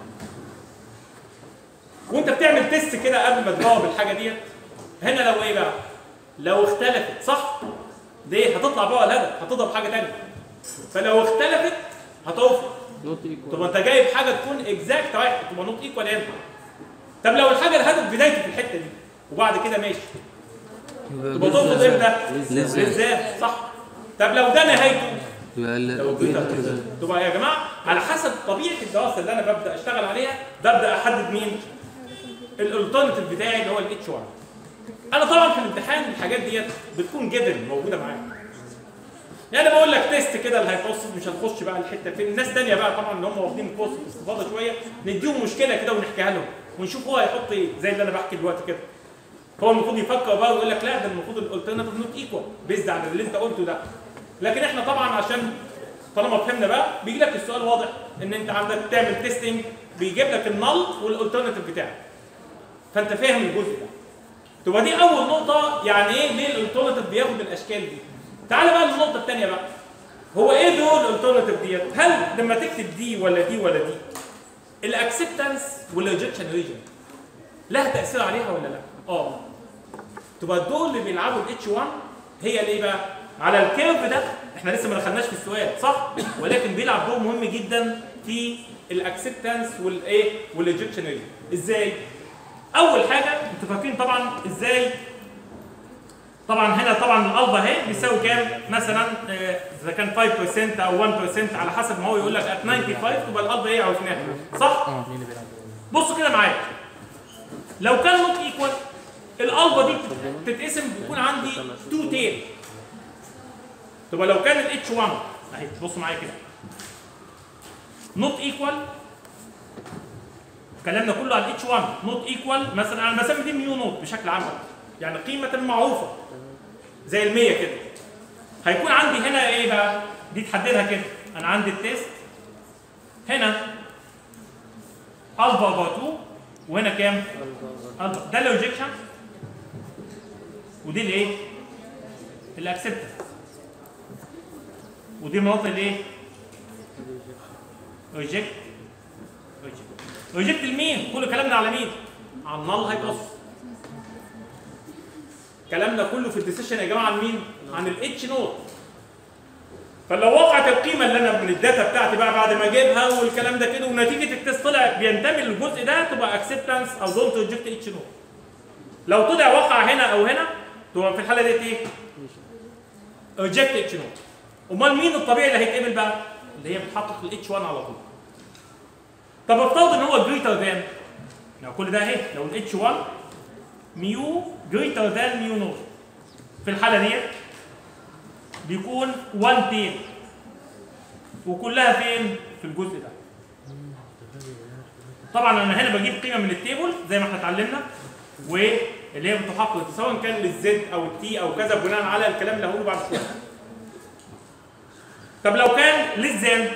وانت بتعمل تيست كده قبل ما تجاوب الحاجه ديت هنا لو ايه بقى؟ لو اختلفت صح؟ دي هتطلع بقى الهدف هتضرب حاجه ثانيه فلو اختلفت هتوفر
نوت ايكوال
تبقى انت جايب حاجه تكون اكزاكت رايح تبقى نوت ايكوال هنا طب لو الحاجه الهدف بدايته في الحته دي وبعد كده ماشي تبقى تقصد امتى؟
للزان.
للزان صح طب لو ده نهايته
يبقى
لو
ال-
جيت تبقى يا جماعه على حسب طبيعه الدراسه اللي انا ببدا اشتغل عليها ببدا احدد مين؟ الالترناتيف بتاعي اللي هو الاتش 1 انا طبعا في الامتحان الحاجات ديت بتكون جيفن موجوده معايا يعني بقول لك تيست كده اللي هيتوسط مش هنخش بقى الحته فين الناس تانية بقى طبعا اللي هم واخدين الكورس باستفاضه شويه نديهم مشكله كده ونحكيها لهم ونشوف هو هيحط ايه زي اللي انا بحكي دلوقتي كده هو المفروض يفكر بقى ويقول لك لا ده المفروض الالترناتيف نوت ايكوال بيزد على اللي انت قلته ده لكن احنا طبعا عشان طالما فهمنا بقى بيجي لك السؤال واضح ان انت عندك تعمل تيستنج بيجيب لك النل والالترناتيف بتاعك فانت فاهم الجزء ده تبقى دي اول نقطه يعني ايه ليه الالترناتيف بياخد الاشكال دي تعال بقى للنقطه الثانيه بقى هو ايه دور الالترناتيف ديت هل لما تكتب دي ولا دي ولا دي الاكسبتنس والريجكشن ريجن لها تاثير عليها ولا لا اه تبقى الدول اللي بيلعبوا الاتش 1 هي الايه بقى؟ على الكيرف ده احنا لسه ما دخلناش في السؤال صح؟ ولكن بيلعب دور مهم جدا في الاكسبتنس والايه؟ والاجكشن ريت ازاي؟ اول حاجه انتوا فاكرين طبعا ازاي طبعا هنا طبعا الالفا اهي بيساوي كام؟ مثلا آه، اذا كان 5% او 1% على حسب ما هو يقول لك at 95 تبقى الالفا ايه عرفناها صح؟
اه مين اللي بيلعب
بصوا كده معايا لو كان نوت ايكوال الالفا دي بتتقسم بيكون عندي 2 تيل تبقى لو كان الاتش 1 اهي بصوا معايا كده نوت ايكوال كلامنا كله على الاتش 1 نوت ايكوال مثلا انا بسمي دي ميو نوت بشكل عام يعني قيمه معروفه زي ال 100 كده هيكون عندي هنا ايه بقى دي تحددها كده انا عندي التيست هنا الفا اوفر 2 وهنا كام؟ الفا ده الاوجكشن ودي الايه؟ الاكسبتنس ودي مناطق الايه؟ اوجكت اوجكت اوجكت لمين؟ كل كلامنا على مين؟ على النال هيبص كلامنا كله في الديسيشن يا جماعه عن مين؟ عن الاتش نوت فلو وقعت القيمه اللي انا من الداتا بتاعتي بقى بعد ما اجيبها والكلام ده كده ونتيجه التست طلع بينتمي للجزء ده تبقى اكسبتنس او دونت اوبجكت اتش نوت لو طلع وقع هنا او هنا تبقى في الحاله ديت ايه؟ اوبجكت اتش نوت امال مين الطبيعي اللي هيتقبل بقى؟ اللي هي بتحقق الاتش 1 على طول طب افترض ان هو جريتر ذان يعني كل ده اهي لو الاتش 1 ميو جريتر ذان ميو نوت في الحاله ديت بيكون 1 تيل وكلها فين؟ في الجزء ده. طبعا انا هنا بجيب قيمه من التيبل زي ما احنا اتعلمنا واللي هي بتحقق سواء كان للزد او التي او كذا بناء على الكلام اللي هقوله بعد شويه. طب لو كان للزان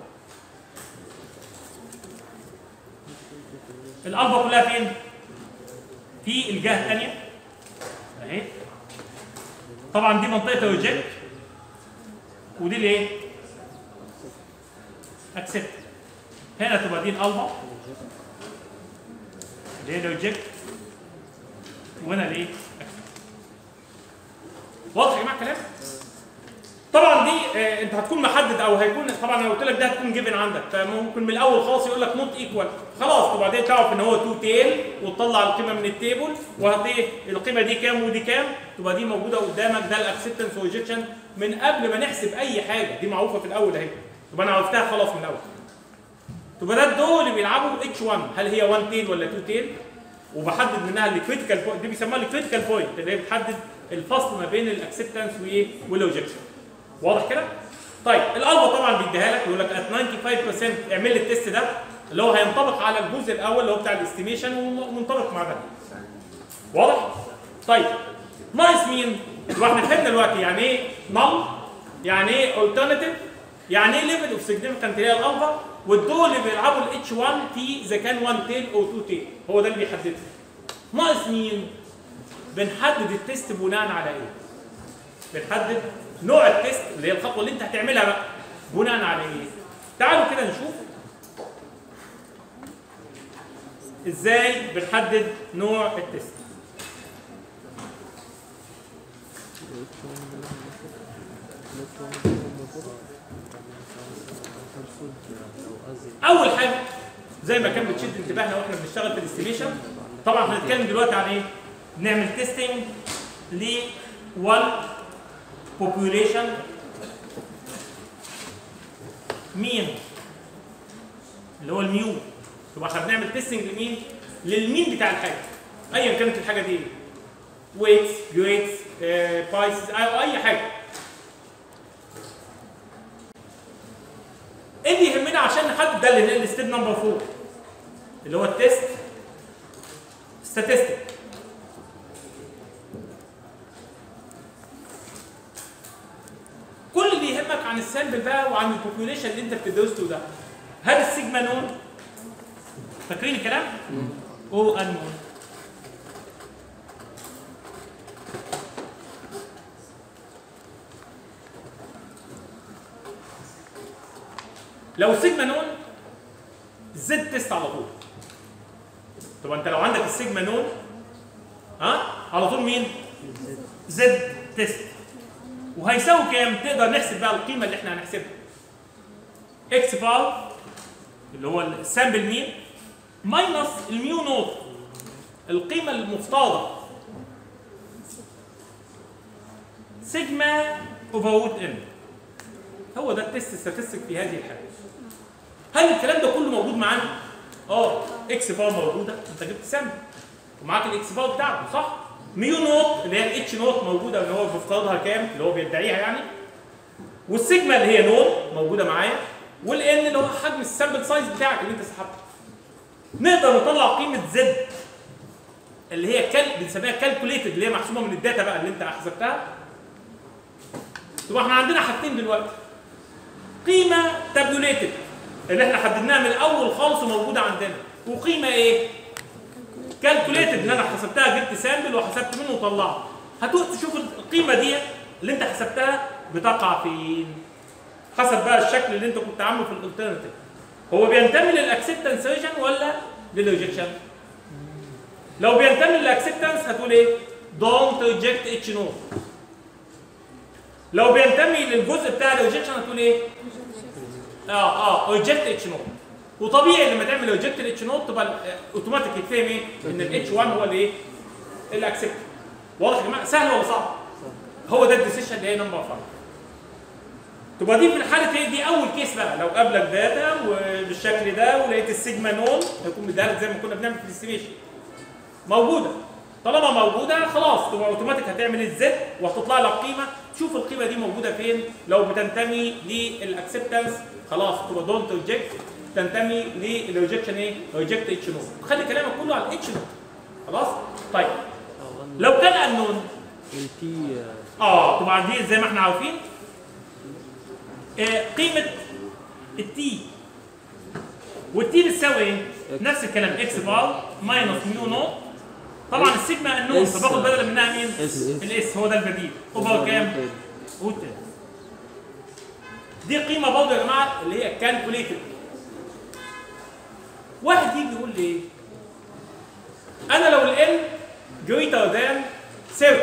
الالفا كلها فين؟ في الجهه الثانيه اهي طبعا دي منطقه الريجكت ودي الايه؟ اكسبت هنا تبقى دي الالفا اللي هي الريجكت وهنا الايه؟ واضح يا جماعه الكلام؟ طبعا دي آه انت هتكون محدد او هيكون طبعا انا قلت لك ده هتكون جيفن عندك فممكن من الاول خالص يقول لك نوت ايكوال خلاص وبعدين تعرف ان هو 2 تيل وتطلع القيمه من التيبل وهت ايه القيمه دي كام ودي كام تبقى دي موجوده قدامك ده الاكسبتنس وريجكشن من قبل ما نحسب اي حاجه دي معروفه في الاول اهي تبقى انا عرفتها خلاص من الاول تبقى ده الدول اللي بيلعبوا اتش 1 هل هي 1 تيل ولا 2 تيل وبحدد منها الكريتيكال بوينت دي بيسموها الكريتيكال بوينت اللي هي بتحدد الفصل ما بين الاكسبتنس وايه والاوجكشن واضح كده؟ طيب الالفا طبعا بيديها لك يقول لك at 95% اعمل لي التست ده اللي هو هينطبق على الجزء الاول اللي هو بتاع الاستيميشن ومنطبق مع ده. واضح؟ طيب ناقص مين؟ يبقى احنا فهمنا دلوقتي يعني ايه نل يعني ايه alternative يعني ايه ليفل اوف سيجنفكانت اللي هي الالفا والدول اللي بيلعبوا الاتش 1 في اذا كان 1 تيل او 2 تيل هو ده اللي بيحددها. ناقص مين؟ بنحدد التست بناء على ايه؟ بنحدد نوع التست اللي هي الخطوه اللي انت هتعملها بقى بناء على ايه؟ تعالوا كده نشوف ازاي بنحدد نوع التست. اول حاجه زي ما كان بتشد انتباهنا واحنا بنشتغل في الاستيميشن طبعا هنتكلم دلوقتي عن ايه؟ نعمل تيستنج ل one population مين اللي هو الميو يبقى احنا بنعمل تيستنج لمين؟ للمين بتاع الحاجه ايا كانت الحاجه دي ويتس جريدز بايسز او اي حاجه ايه اللي يهمنا عشان نحدد ده اللي هي الستيب نمبر 4 اللي هو التيست ستاتستيك كل اللي يهمك عن السامبل بقى وعن البوبيوليشن اللي انت بتدرسه ده هل السيجما نون فاكرين الكلام؟ او انون لو سيجما نون زد تيست على طول طب انت لو عندك السيجما نون ها على طول مين؟ زد تيست وهيساوي كام؟ تقدر نحسب بقى القيمه اللي احنا هنحسبها اكس بار اللي هو السامبل مين ماينس الميو نوت القيمه المفترضه سيجما اوفر روت ان هو ده التست ستاتستيك في هذه الحاله هل الكلام ده كله موجود معانا؟ اه اكس بار موجوده انت جبت سامبل ومعاك الاكس بار بتاعته صح؟ ميو نوت اللي هي الاتش نوت موجوده اللي هو بيفترضها كام؟ اللي هو بيدعيها يعني والسيجما اللي هي نوت موجوده معايا والان اللي هو حجم السامبل سايز بتاعك اللي انت سحبته نقدر نطلع قيمه زد اللي هي كال بنسميها كالكوليتد اللي هي محسوبه من الداتا بقى اللي انت حسبتها طبعا احنا عندنا حاجتين دلوقتي قيمه تابيوليتد اللي احنا حددناها من الاول خالص وموجوده عندنا وقيمه ايه كالكوليتد اللي انا حسبتها جبت سامبل وحسبت منه وطلعت هتروح تشوف القيمه دي اللي انت حسبتها بتقع فين حسب بقى الشكل اللي انت كنت عامله في الالترناتيف هو بينتمي للاكسبتنس ريجن ولا للريجكشن لو بينتمي للاكسبتنس هتقول ايه دونت ريجكت اتش نوت لو بينتمي للجزء بتاع الريجكشن هتقول ايه اه اه ريجكت اتش نوت وطبيعي لما تعمل ريجكت الاتش نوت تبقى اوتوماتيك يتفهم ايه ان الاتش 1 هو الايه الاكسبت واضح يا جماعه سهل ولا صعب هو ده الديسيشن اللي هي نمبر 5 تبقى دي في الحاله ايه دي اول كيس بقى لو قابلك داتا وبالشكل ده ولقيت السيجما نون هيكون مديها زي ما كنا بنعمل في الاستيميشن موجوده طالما موجوده خلاص تبقى اوتوماتيك هتعمل الزد وهتطلع لك قيمه تشوف القيمه دي موجوده فين لو بتنتمي للاكسبتنس خلاص تبقى دونت ريجكت تنتمي للريجكشن ايه؟ ريجكت اتش نوت خلي كلامك كله على الاتش نوت خلاص؟ طيب لو كان انون
التي
اه طبعا دي زي ما احنا عارفين آه قيمه التي والتي بتساوي ايه؟ نفس الكلام اكس بار ماينس ميو نوت طبعا السيجما النون
اس.
فباخد بدل منها مين؟
اس.
الاس هو ده البديل اوفر كام؟ روت 10 دي قيمه برضه يا جماعه اللي هي كالكوليتد واحد يجي يقول لي ايه؟ انا لو الان جريتر ذان 30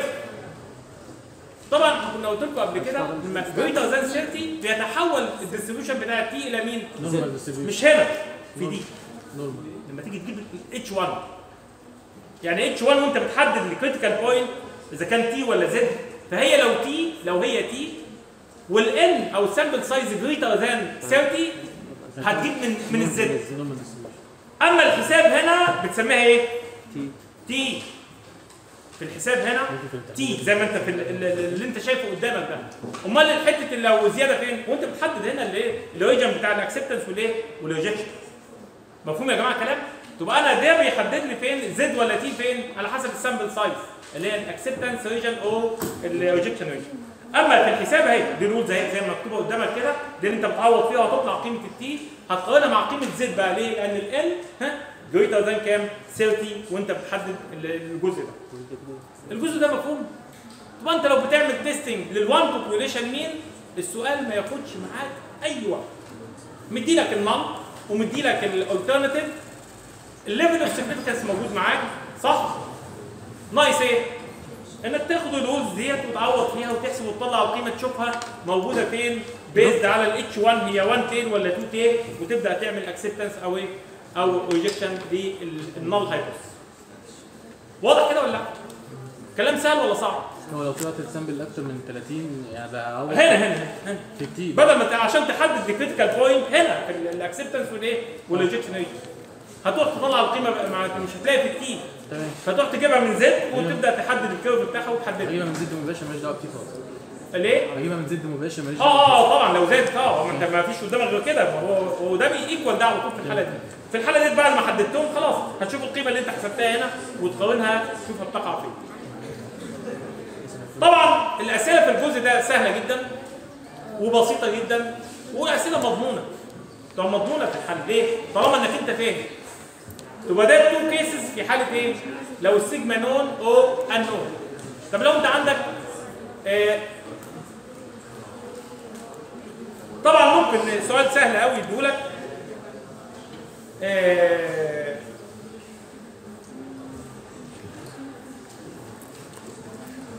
طبعا كنا قلت لكم قبل كده لما جريتر ذان 30 بيتحول الديستريبيوشن بتاع التي الى مين؟
نورمال ديستريبيوشن
مش هنا في دي
نورمال
لما تيجي تجيب اتش 1 يعني اتش 1 وانت بتحدد الكريتيكال بوينت اذا كان تي ولا زد فهي لو تي لو هي تي والان او السامبل سايز جريتر ذان 30 هتجيب من من الزد
نورمال ديستريبيوشن
اما الحساب هنا بتسميها ايه؟
تي
تي في الحساب هنا تي زي ما انت في ال- ال- اللي انت شايفه قدامك ده امال الحته اللي لو زياده فين وانت بتحدد هنا الايه الاوريجن بتاع الاكسبتنس والايه والريجكشن مفهوم يا جماعه الكلام تبقى انا ده بيحدد لي فين زد ولا تي فين على حسب السامبل سايز اللي هي الاكسبتنس ريجن او الريجكشن ريجن اما في الحساب اهي دي رول زي زي ما مكتوبه قدامك كده دي اللي انت بتعوض فيها وهتطلع قيمه التي هتقارنها مع قيمه زد بقى ليه؟ لان ال ها جريتر ذان كام؟ 30 وانت بتحدد ال- الجزء ده الجزء ده مفهوم طبعا انت لو بتعمل تيستنج للوان بوبوليشن مين السؤال ما ياخدش معاك اي وقت مدي لك النل ومدي لك الالترناتيف الليفل اوف سيجنفكنس موجود معاك صح نايس ايه انك تاخد الرولز ديت وتعوض فيها وتحسب وتطلع القيمه تشوفها موجوده فين بيزد على الاتش 1 هي 1 تيل ولا 2 تيل وتبدا تعمل اكسبتنس او ايه او ريجكشن للنل هايبوثيسيس واضح كده ولا لا كلام سهل ولا صعب
هو لو طلعت السامبل اكتر من 30 يعني ده هو
هنا هنا هنا
في كتير
بدل ما ت- عشان تحدد الكريتيكال بوينت هنا في الاكسبتنس والايه والريجكشن ريجن هتروح تطلع القيمه بقى مع مش هتلاقي في كتير
تمام
فتروح تجيبها من زد وتبدا تحدد الكيرف بتاعها وتحددها
اجيبها من زد مباشر ماليش دعوه بتي خالص
ليه؟
اجيبها من زد مباشر ماليش دعوه
اه اه طبعا لو زادت اه ما انت ما فيش قدامك غير كده ما هو هو ده بيكوال ده على طول في الحاله دي في الحاله دي بعد ما حددتهم خلاص هتشوف القيمه اللي انت حسبتها هنا وتقارنها تشوفها بتقع فين طبعا الاسئله في الجزء ده سهله جدا وبسيطه جدا واسئله مضمونه تبقى مضمونه في الحل ليه؟ طالما انك انت فاهم تبقى ده تو كيسز في حاله ايه؟ لو السيجما نون او انون طب لو انت عندك آه طبعا ممكن سؤال سهل قوي يديهولك آه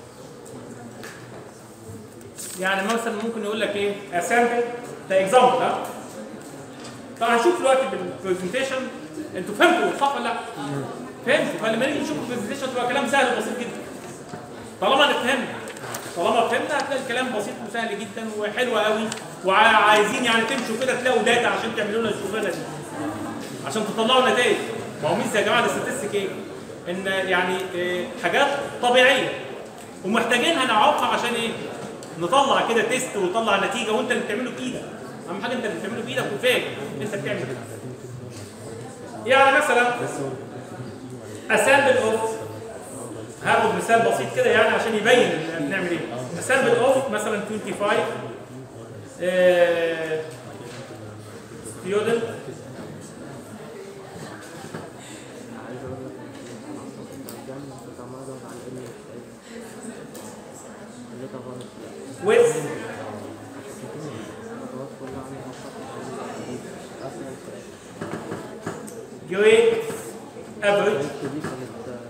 يعني مثلا ممكن يقول لك ايه اسامبل ده اكزامبل ها طبعا هنشوف دلوقتي بالبرزنتيشن انتوا فهمتوا صح ولا لا؟ فهمتوا فلما نيجي نشوف البرزنتيشن تبقى كلام سهل وبسيط جدا طالما انا فهمت طالما فهمنا هتلاقي الكلام بسيط وسهل جدا وحلو قوي وعايزين يعني تمشوا كده تلاقوا داتا عشان تعملوا لنا الشغلانه دي عشان تطلعوا نتائج ما هو ميزه يا جماعه الاستاتستيك ايه؟ ان يعني إيه حاجات طبيعيه ومحتاجينها نعرفها عشان ايه؟ نطلع كده تيست ونطلع نتيجه وانت اللي بتعمله بايدك اهم حاجه انت اللي بتعمله بايدك وفاهم انت بتعمل ايه يعني مثلا اسامبل اوف هاخد مثال بسيط كده يعني عشان يبين إن بنعمل ايه اسامبل اوف مثلا 25 ستودنت
عايز اقول لك ان الجامعة بتتمرد على ان خليتها غلط
with
الخطوات كلها عندها خط اسهل
grade average
الحته دي كانت آه،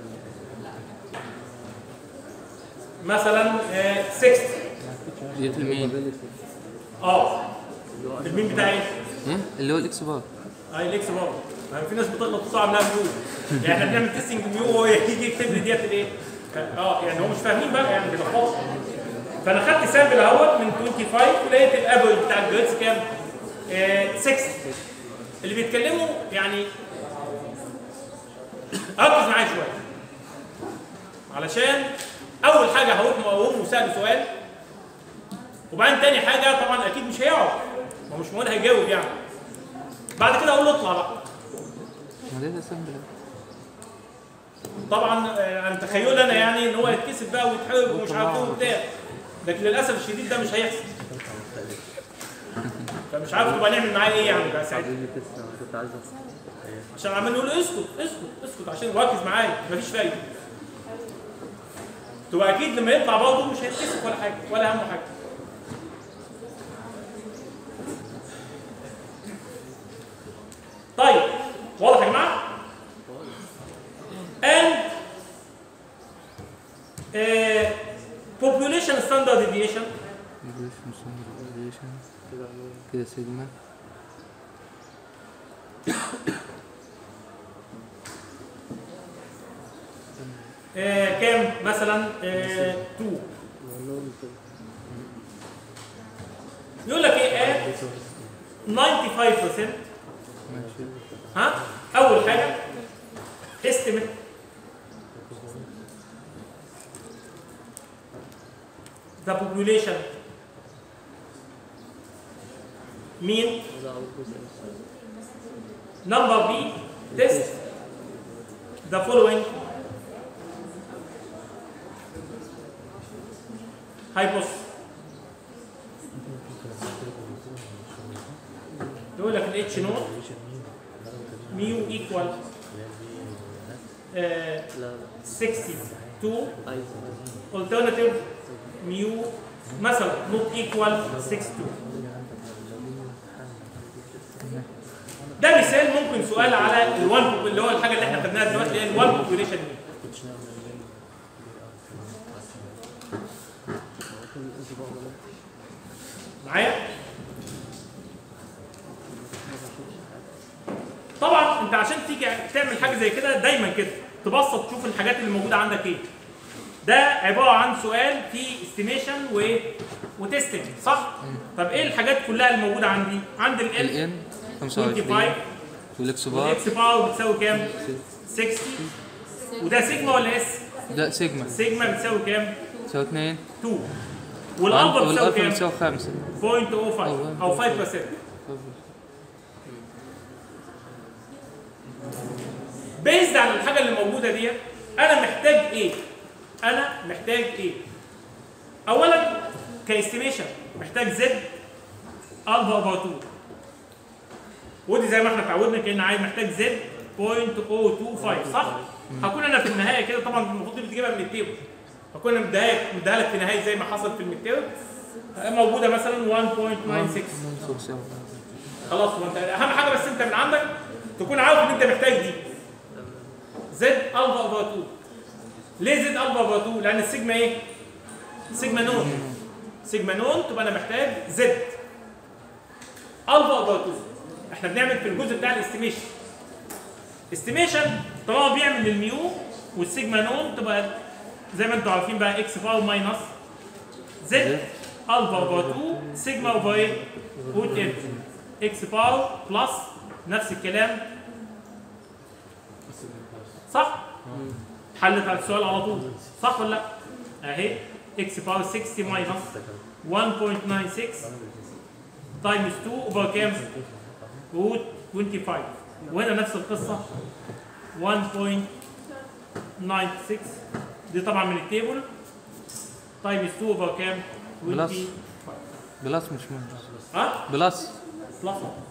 مثلا آه، 60
دي المين
probability.
اه المين بتاعي ايه؟
ايه اللي هو الاكس بار
اي الاكس بار يعني في ناس بتغلط وصعب عاملاها ميو يعني احنا بنعمل تيستنج ميو وهو يجي يكتب لي ديت الايه؟ اه يعني هو مش فاهمين بقى يعني بيلخبطوا فانا خدت سامبل اهوت من 25 ولقيت الافرج بتاع الجريدز كام؟ آه 60 اللي بيتكلموا يعني ركز معايا شويه علشان اول حاجه هقول مقوم وسال سؤال وبعدين تاني حاجه طبعا اكيد مش هيعرف ما هو مش مهم هيجاوب يعني بعد كده اقول له اطلع بقى
ما ده سامبل
طبعا آه، انا تخيل انا يعني ان هو يتكسف بقى ويتحرج ومش عارف ايه وبتاع لكن للاسف الشديد ده مش هيحصل فمش عارف تبقى نعمل معاه ايه يعني بقى ساعتها
حبيبي تسلم أنا كنت عايز أسأل.
عشان عمال نقول له اسكت اسكت اسكت عشان ركز معايا مفيش فايده تبقى اكيد لما يطلع برضه مش هيتكسف ولا حاجه ولا همه حاجه طيب واضح يا جماعه and uh, population standard deviation
كده سيجما
آه كام مثلا 2
والله كده.
يقول لك ايه at 95% ها اول حاجه estimate the population mean
وده أول جزء بس.
number B test the following hypothesis يقول لك ال H نوت ميو equal آه،
لا لا
62
عايز
alternative ميو مثلا not equal 62 ده مثال ممكن سؤال على الوان اللي هو الحاجه اللي احنا خدناها دلوقتي اللي هي الوان بوبوليشن معايا طبعا انت عشان تيجي تعمل حاجه زي كده دايما كده تبسط تشوف الحاجات اللي موجوده عندك ايه ده عباره عن سؤال فيه استيميشن و وتستنج صح طب ايه الحاجات كلها اللي موجوده عندي عندي ال
الان 25
25
والاكس بار
والاكس باور بتساوي كام 60 وده سيجما ولا اس
ده سيجما
سيجما بتساوي كام
تساوي 2
2 والالفا بتساوي
والالفا
كام
بتساوي 5
0.05 او 5% بيزد على الحاجه اللي موجوده ديت انا محتاج ايه انا محتاج ايه اولا كاستيميشن محتاج زد الفا اوفر 2 ودي زي ما احنا اتعودنا كان عايز محتاج زد 0.025 صح هكون انا في النهايه كده طبعا المفروض دي بتجيبها من التيبل هكون انا مديها مديها لك في النهايه زي ما حصل في الميد موجوده مثلا 1.96 خلاص هو انت اهم حاجه بس انت من عندك تكون عارف ان انت محتاج دي زد الفا اوفر 2 ليه زد الفا اوفر 2 لان السيجما ايه سيجما نون سيجما نون تبقى انا محتاج زد الفا اوفر 2 احنا بنعمل في الجزء بتاع الاستيميشن استيميشن طالما بيعمل الميو والسيجما نون تبقى زي ما انتم عارفين بقى اكس باور ماينس زد الفا اوفر 2 سيجما اوفر ايه؟ روت ان اكس باور بلس نفس الكلام صح؟ حلت على السؤال على طول صح ولا لا؟ اهي اكس باور 60 ماينس 1.96 تايمز 2 اوفر كام؟ روت 25 وهنا نفس القصه 1.96 دي طبعا من التيبل تايمز 2 اوفر كام؟
بلس.
25
بلس مش مهم
ها؟
بلس
بلس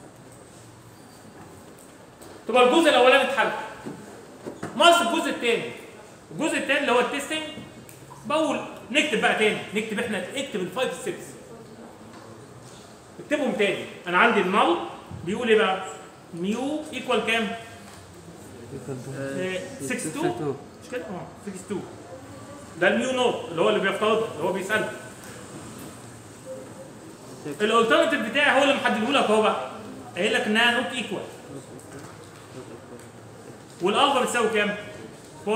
تبقى الجزء الاولاني اتحل ناقص الجزء الثاني الجزء الثاني اللي هو التستنج بقول نكتب بقى تاني نكتب احنا اكتب الفايف ستيبس اكتبهم تاني انا عندي النل بيقول ايه بقى ميو ايكوال كام؟ آه، 62 مش كده؟ اه 62 ده الميو نوت اللي هو اللي بيفترضها اللي هو بيسأله الالترناتيف بتاعي هو اللي محدده لك اهو بقى قايل لك انها نوت ايكوال والالفا بتساوي كام؟ 0.05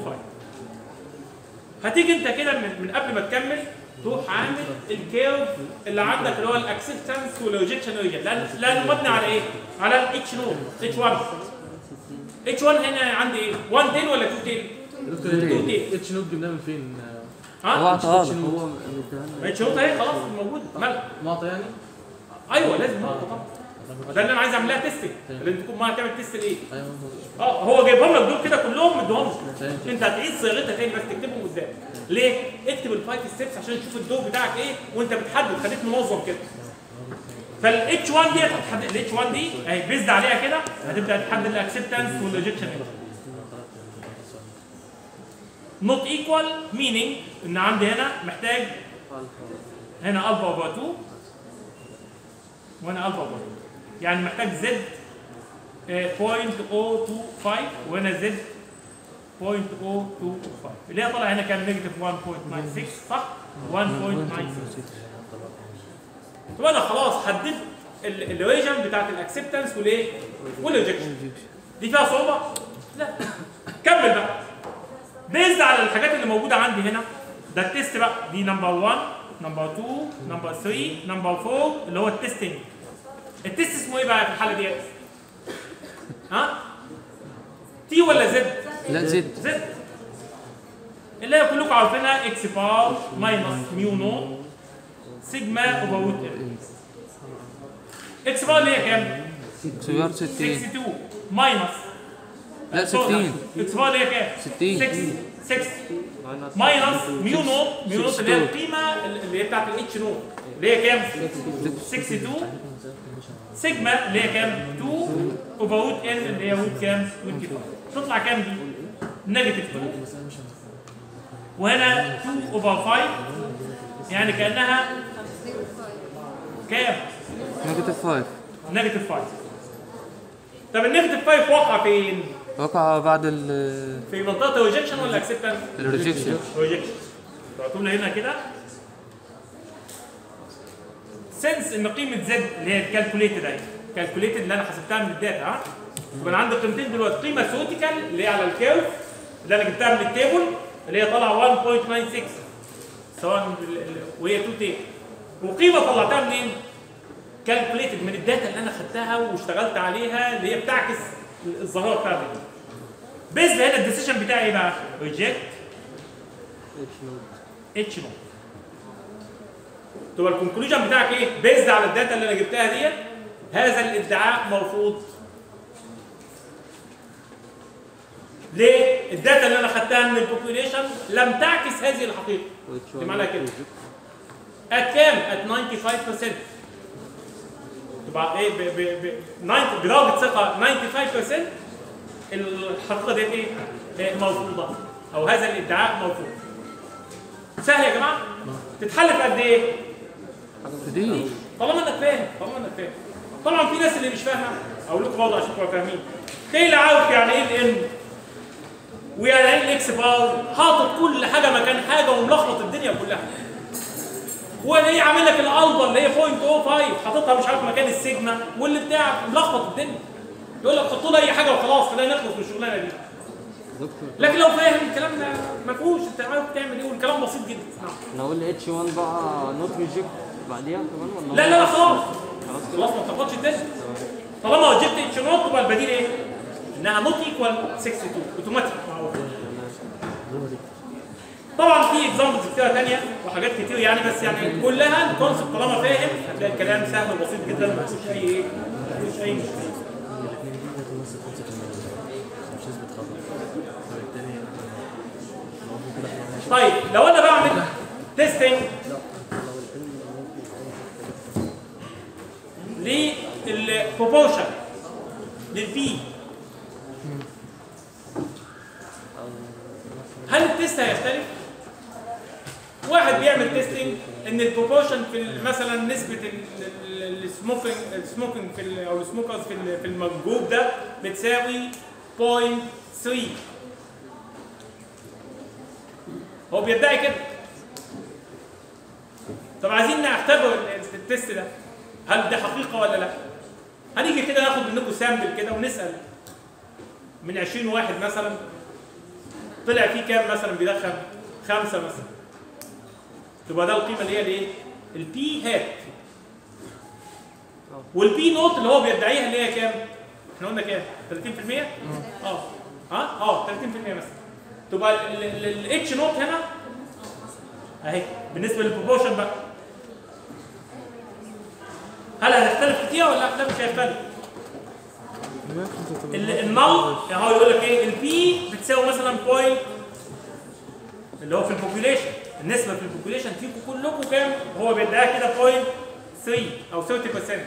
هتيجي انت كده من, من قبل ما تكمل تروح عامل الكيرف اللي عندك اللي هو الاكسبتنس والريجكشن ريجن لان لانه مبني على ايه؟ على الاتش نوت اتش 1 اتش 1 هنا عندي ايه؟ 1 تيل ولا 2 تيل؟
دكتور
تو تيل
اتش نوت جبناه من فين؟
هو
ها؟
اعطاها
اتش
لك
نوت
هو مديها
اتش نوت اهي خلاص موجود مال
معطى يعني؟
ايوه لازم نقطه طبعا ده اللي انا عايز اعمل لها تيستنج اللي انت تكون ما هتعمل تيست لايه؟
ايوه هو-
اه هو جايبهم لك دول كده كلهم مديهم لك
فهمت.
انت هتعيد صياغتها تاني بس تكتبهم قدام ليه؟ اكتب الفايف ستيبس عشان تشوف الدور بتاعك ايه وانت بتحدد خليك منظم كده فالاتش 1 دي هتحدد الاتش 1 دي اهي بيزد عليها كده هتبدا تحدد الاكسبتنس والريجكشن نوت ايكوال مينينج ان عندي هنا محتاج هنا الفا اوفر 2 وهنا الفا اوفر 2 يعني محتاج زد 0.025 وهنا زد 0.025 اللي هي طالع هنا كام نيجاتيف 1.96 صح؟ 1.96 طب انا خلاص حددت الريجن بتاعت الاكسبتنس والايه؟ والريجكشن دي فيها صعوبه؟ لا كمل بقى بيزد على الحاجات اللي موجوده عندي هنا ده التيست بقى دي نمبر 1 نمبر 2 نمبر 3 نمبر 4 اللي هو التستنج التيست اسمه ايه بقى في الحاله ديت؟ ها؟ تي ولا زد؟
لا زد
زد اللي هي كلكم عارفينها اكس بار ماينس ميو نو سيجما اوفر روت ال اكس بار اللي هي كام؟
سيجار 60
62 ماينس
لا 60
اكس بار اللي هي كام؟
60
6 6 ماينس ميو نوت ميو نوت اللي هي القيمه اللي هي بتاعت الاتش نوت اللي هي كام؟ 62 سيجما اللي هي كام؟ 2 اوفر روت ان اللي هي روت كام؟ 25 تطلع كام دي؟ نيجاتيف 2 وهنا 2 اوفر 5 يعني كانها كام؟
نيجاتيف 5
نيجاتيف 5 طب النيجاتيف 5 واقعه فين؟
وقع بعد ال
في منطقه الريجكشن ولا اكسبتنس؟
الريجكشن
ريجكشن تعطوا لي هنا كده سنس ان قيمه زد اللي هي الكالكوليتد اهي كالكوليتد اللي انا حسبتها من الداتا ها يبقى انا عندي قيمتين دلوقتي قيمه سوتيكال اللي هي على الكيرف اللي انا جبتها من التيبل اللي هي طالعه 1.96 سواء من ال- ال- وهي 2 تيبل وقيمه طلعتها منين؟ كالكوليتد من الداتا اللي انا خدتها واشتغلت عليها اللي هي بتعكس الظاهره بتاعتي بيز هنا الديسيشن بتاعي ايه بقى؟ ريجكت اتش نوت تبقى الكونكلوجن بتاعك ايه؟ بيزد على الداتا اللي انا جبتها ديت هذا الادعاء مرفوض ليه؟ الداتا اللي انا خدتها من البوبوليشن لم تعكس هذه الحقيقه دي معناها كده ات كام؟ ات 95% تبقى ايه ب ب ب 90 بدرجه ثقه 95% الحقيقه ديت ايه؟ إيه مرفوضه او هذا الادعاء مرفوض سهل يا جماعه تتحل في قد ايه
كتير
طالما انك فاهم طالما انك فاهم طبعا في ناس اللي مش فاهمه اقول لكم برضه عشان تبقوا فاهمين تلاقي عارف يعني ايه الان ويعني ايه الاكس بار حاطط كل حاجه مكان حاجه وملخبط الدنيا كلها وايه عامل لك الالبا اللي هي 0.05 حاططها مش عارف مكان السيجما واللي بتاع ملخبط الدنيا يقول لك حطوا له اي حاجه وخلاص خلينا نخلص من الشغلانه دي
دكتور
لكن لو فاهم الكلام ده ما فيهوش انت عارف تعمل ايه والكلام بسيط جدا نعم.
لو اقول اتش 1 بقى نوت ريجكت بعديها كمان ولا
لا لا لا خلاص
خلاص كده
خلاص ما تلخبطش الدنيا طالما وجدت اتش نوت تبقى البديل ايه؟ انها نوت ايكوال 62 اوتوماتيك معروف طبعا في اكزامبلز كتيره ثانيه وحاجات كتير يعني بس يعني كلها الكونسبت طالما فاهم هتلاقي الكلام سهل وبسيط جدا ما فيهوش اي ايه ما فيهوش اي مشكله
الاثنين دي بتمثل 85 مش نسبة خطأ فبالتالي المفروض كده احنا ماشي
طيب لو انا بعمل تيستنج للبروبوشن للبي هل التيست هيختلف؟ واحد بيعمل تيستنج ان البروبوشن في ال- مثلا نسبه ال- ال- السموكينج السموكينج في ال- او السموكرز في ال- في المجروب ده بتساوي 0.3 هو بيدعي كده طب عايزين نختبر ال- التيست ده هل ده حقيقه ولا لا؟ هنيجي كده ناخد منكم سامبل كده ونسال من 20 واحد مثلا طلع فيه كام مثلا بيدخن خمسه مثلا تبقى ده القيمه اللي هي الايه؟ البي هات والبي نوت اللي هو بيدعيها اللي هي كام؟ احنا قلنا كام؟ 30%؟ اه اه اه 30% مثلا تبقى الاتش نوت هنا اهي بالنسبه للبروبوشن بقى هل هتختلف كتير ولا لا؟ لا مش هيختلف ال- النل هو يقول لك ايه البي بتساوي مثلا بوينت اللي هو في البوبوليشن النسبه في البوبوليشن فيكم كلكم كام هو بيدعيها كده بوينت 3 او 30%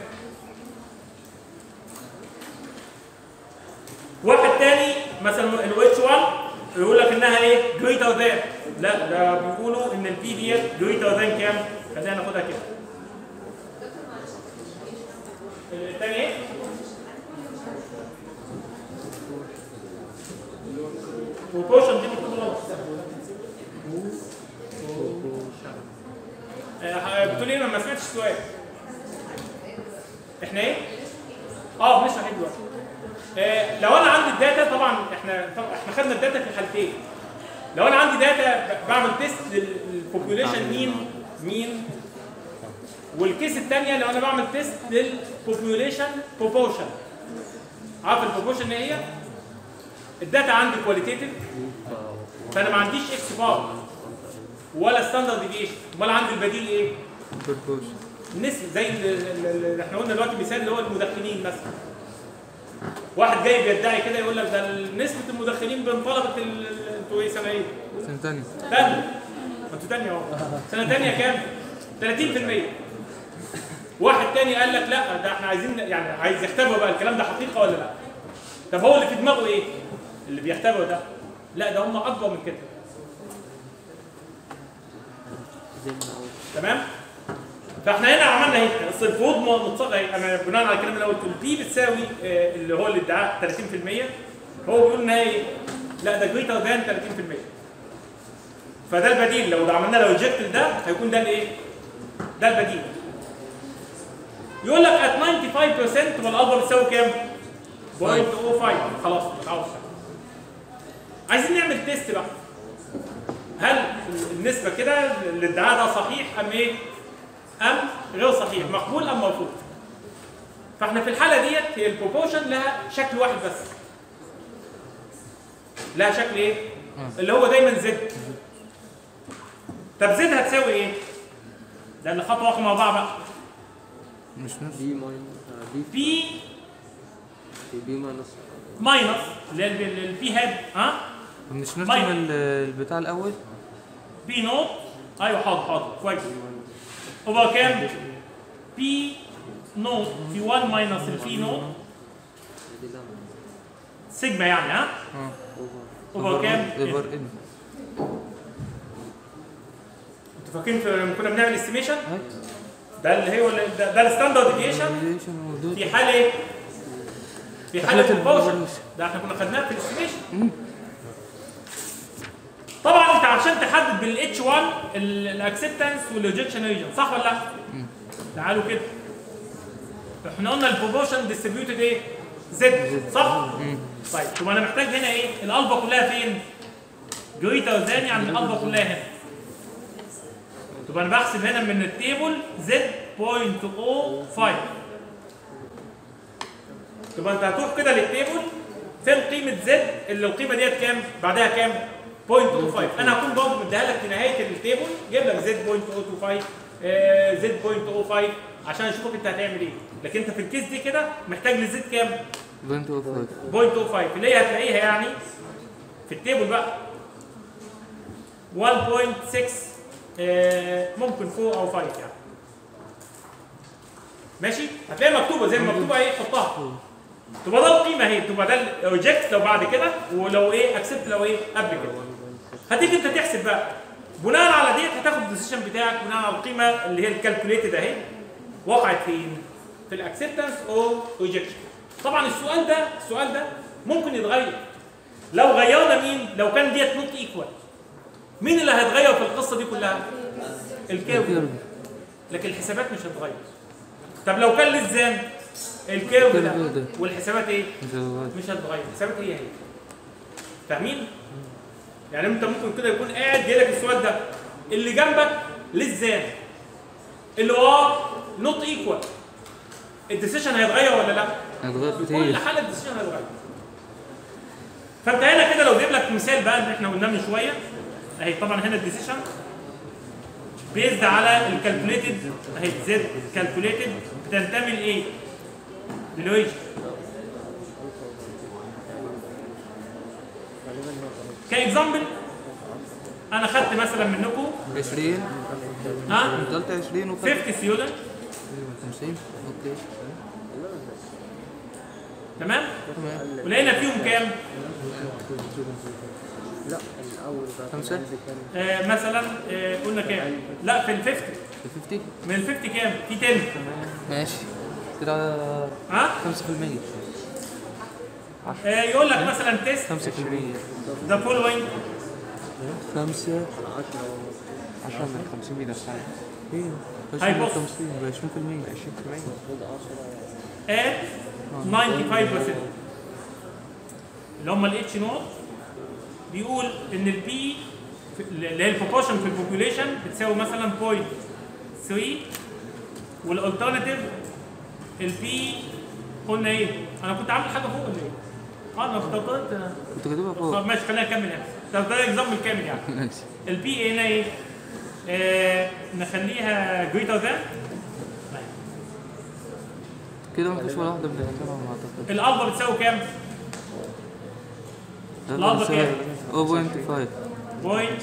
واحد تاني مثلا ال اتش 1 يقول لك انها ايه جريتر ذان لا ده بيقولوا ان البي ديت جريتر ذان كام خلينا ناخدها كده الثاني ايه بروبورشن دي مكتوبه غلط آه، بتقول ايه أنا ما سمعتش السؤال احنا ايه اه بنشرح ايه دلوقتي آه، لو انا عندي الداتا طبعا احنا طبعا احنا خدنا الداتا في الحالتين لو انا عندي داتا ب- بعمل تيست للبوبوليشن مين مين والكيس الثانيه لو انا بعمل تيست للبوبوليشن بروبورشن عارف البروبورشن ايه هي؟ الداتا عندي كواليتيتيف فانا ما عنديش اكس بار ولا ستاندرد ديفيشن ولا عندي البديل ايه؟ النسبة زي ال- ال- اللي احنا قلنا دلوقتي مثال اللي هو المدخنين مثلا واحد جاي بيدعي كده يقول لك ده نسبة المدخنين بين طلبة ال- ال- انتوا ايه سنة ايه؟
سنة تانية
تانية ما انتوا تانية اهو سنة تانية كام؟ 30% واحد تاني قال لك لا ده احنا عايزين يعني عايز يختبر بقى الكلام ده حقيقة ولا لا؟ طب هو اللي في دماغه ايه؟ اللي بيختبر ده لا ده هم اكبر من كده تمام؟ فاحنا هنا عملنا اهي اصل الفروض متصغر انا بناء على الكلام اللي قلته البي بتساوي آه، اللي هو الادعاء 30% هو بيقول ان هي ايه؟ لا ده جريتر ذان 30% فده البديل لو عملنا له ريجكت ده هيكون ده الايه؟ ده البديل يقول لك at 95% تبقى الالفا بتساوي كام؟ 0.05 خلاص خلاص عايزين نعمل تيست بقى هل النسبه كده الادعاء ده صحيح ام ايه؟ ام غير صحيح مقبول ام مرفوض فاحنا في الحاله ديت هي البروبورشن لها شكل واحد بس لها شكل ايه اللي هو دايما زد طب زد هتساوي ايه لان خطوه رقم اربعه بقى
مش نفس
بي ماين بي
بي
بي ماينس
ماينس اللي هي البي هاد ها
مش نفس
طيب.
من ال- البتاع الأول
بي نوت ايوه حاضر حاضر كويس هو كام بي نوت في 1 ماينس البي نوت
دي لا
سيجما يعني ها
اوفر
هو كام
اوفر ان
انتوا فاكرين في- لما كنا بنعمل استيميشن ده اللي هو اللي- ده, ده الستاندرد ديفيشن في حال ايه؟ في
في
حالة
حالة
البوشن
البوشن.
ده احنا كنا خدناه في الاستيميشن طبعا انت عشان عشان تحدد بالاتش 1 الاكسبتنس والاجكشن ريجن صح ولا لا؟ تعالوا كده احنا قلنا البروبورشن ديستريبيوتد ايه؟ زد صح؟ طيب طب انا محتاج هنا ايه؟ الالفا كلها فين؟ جريتر ذان يعني الالفا كلها هنا طب انا بحسب هنا من التيبل زد 0.05 طب انت هتروح كده للتيبل فين قيمه زد اللي القيمه ديت كام؟ بعدها كام؟ 0.05 انا هكون برضه مديها لك في نهايه التيبل جايب لك زد 0.025 آه، زد 0.05 عشان اشوفك انت هتعمل ايه لكن انت في الكيس دي كده محتاج لزد كام؟
بوينت اوف فايف
0.05 اللي هي هتلاقيها يعني في التيبل بقى 1.6 آه، ممكن 4 او 5 يعني ماشي هتلاقيها مكتوبه زي ما مكتوبه ايه حطها تبقى ده القيمه اهي تبقى ده الريجكت لو بعد كده ولو ايه اكسبت لو ايه قبل كده هتيجي انت تحسب بقى بناء على ديت هتاخد الديسيشن بتاعك بناء على القيمه اللي هي الكالكوليتد اهي وقعت فين؟ في الاكسبتنس او ريجكشن طبعا السؤال ده السؤال ده ممكن يتغير لو غيرنا مين؟ لو كان ديت نوت ايكوال مين اللي هيتغير في القصه دي كلها؟ الكيرف لكن الحسابات مش هتتغير طب لو كان للزان الكيرف
الكيرف
ده
ده.
والحسابات ايه؟ مش هتتغير الحسابات هي هي فاهمين؟ يعني انت ممكن كده يكون قاعد جاي لك السؤال ده اللي جنبك للزان اللي وراه نوت ايكوال الديسيشن هيتغير ولا لا؟
هتغير
في كل
كتير
حاله الديسيشن هيتغير فانت هنا كده لو جيب لك مثال بقى اللي احنا قلناه من شويه اهي طبعا هنا الديسيشن بيزد على الكالكوليتد اهي زد كالكوليتد بتنتمي لايه؟ للويج كاكزامبل انا خدت مثلا منكم
20
ها
انت قلت 20 و
50 ستودنت
50 اوكي
تمام
تمام
ولقينا فيهم كام؟
لا الاول بقى
خمسة؟
آه مثلا آه قلنا كام؟ لا في ال 50
50
من ال 50 كام؟ في 10
ماشي كده
ها؟
5%
آه يقول لك مثلا تيست
5%
ذا فولوينج
5
10 من 50 بيدفعنا
ايه
هاي
20
بص.
50 ب 20%
20%
at 95% اللي هم الاتش نوت بيقول ان البي اللي هي البروبورشن في البوبوليشن بتساوي مثلا 0.3 والالترناتيف البي قلنا ايه؟ انا كنت عامل حاجه فوق ولا ايه؟ اه انا افتكرت
كنت كاتبها فوق
طب ماشي خلينا نكمل هنا طب ده اكزامبل كامل يعني
ماشي
البي هنا ايه؟ آه نخليها جريتر ذان
كده مفيش ولا واحدة من الاختيارات ما اعتقد
الالفا بتساوي كام؟ الألفا كام؟
0.5
بوينت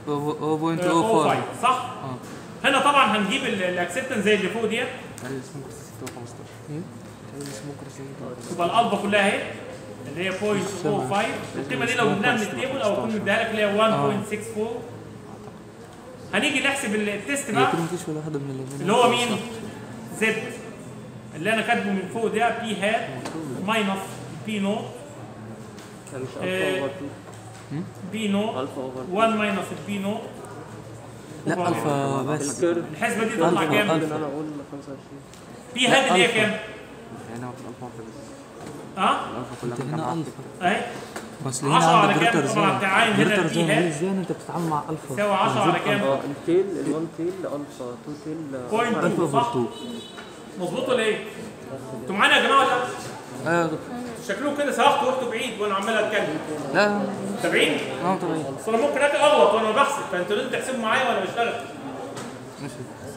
0.05
صح؟
اه
هنا طبعا هنجيب الاكسبتنس زي اللي فوق ديت
اسمه كرسي 15 اسمه كرسي
تبقى الالفا كلها اهي اللي هي 0.05 القيمه دي لو جبناها من التيبل او اكون مديها لك اللي هي 1.64 هنيجي نحسب التيست
هي
بقى
كده مفيش ولا واحدة من اللي
اللي هو مين؟ زد اللي انا كاتبه من فوق ده بي هات ماينس بي نوت
مش
آه،
الفا اوفر
بي نوت
الفا اوفر
1 ماينس البي نوت
لا الفا بس
الكيرف
الحسبه دي تطلع
ألفا،
كام؟
ألفا.
انا اقول 25
بي هات اللي هي
ألفا.
كام؟
هنا في الالفا واحده بس
ها؟
الالفا كلها
انت هنا الفا
اهي
بس
10 على كام؟
جريتر
طبعا
زون
تعاين هنا
جريتر
البي
زون
هات.
هي ازاي انت بتتعامل مع الفا
تساوي 10 على كام؟
اه التيل ال1 تيل الفا 2 تيل
بوينت
الفا
2
اوفر
صح؟
2
مظبوط ولا ايه؟ انتوا معانا يا جماعه ولا لا؟
ايوه
شكلكم كده سرحتوا ورحتوا بعيد وانا عمال اتكلم
لا
سامعين؟
اه طبيعي
بس انا ممكن اجي اغلط وانا بحسب فانتوا لازم تحسبوا معايا وانا بشتغل
ماشي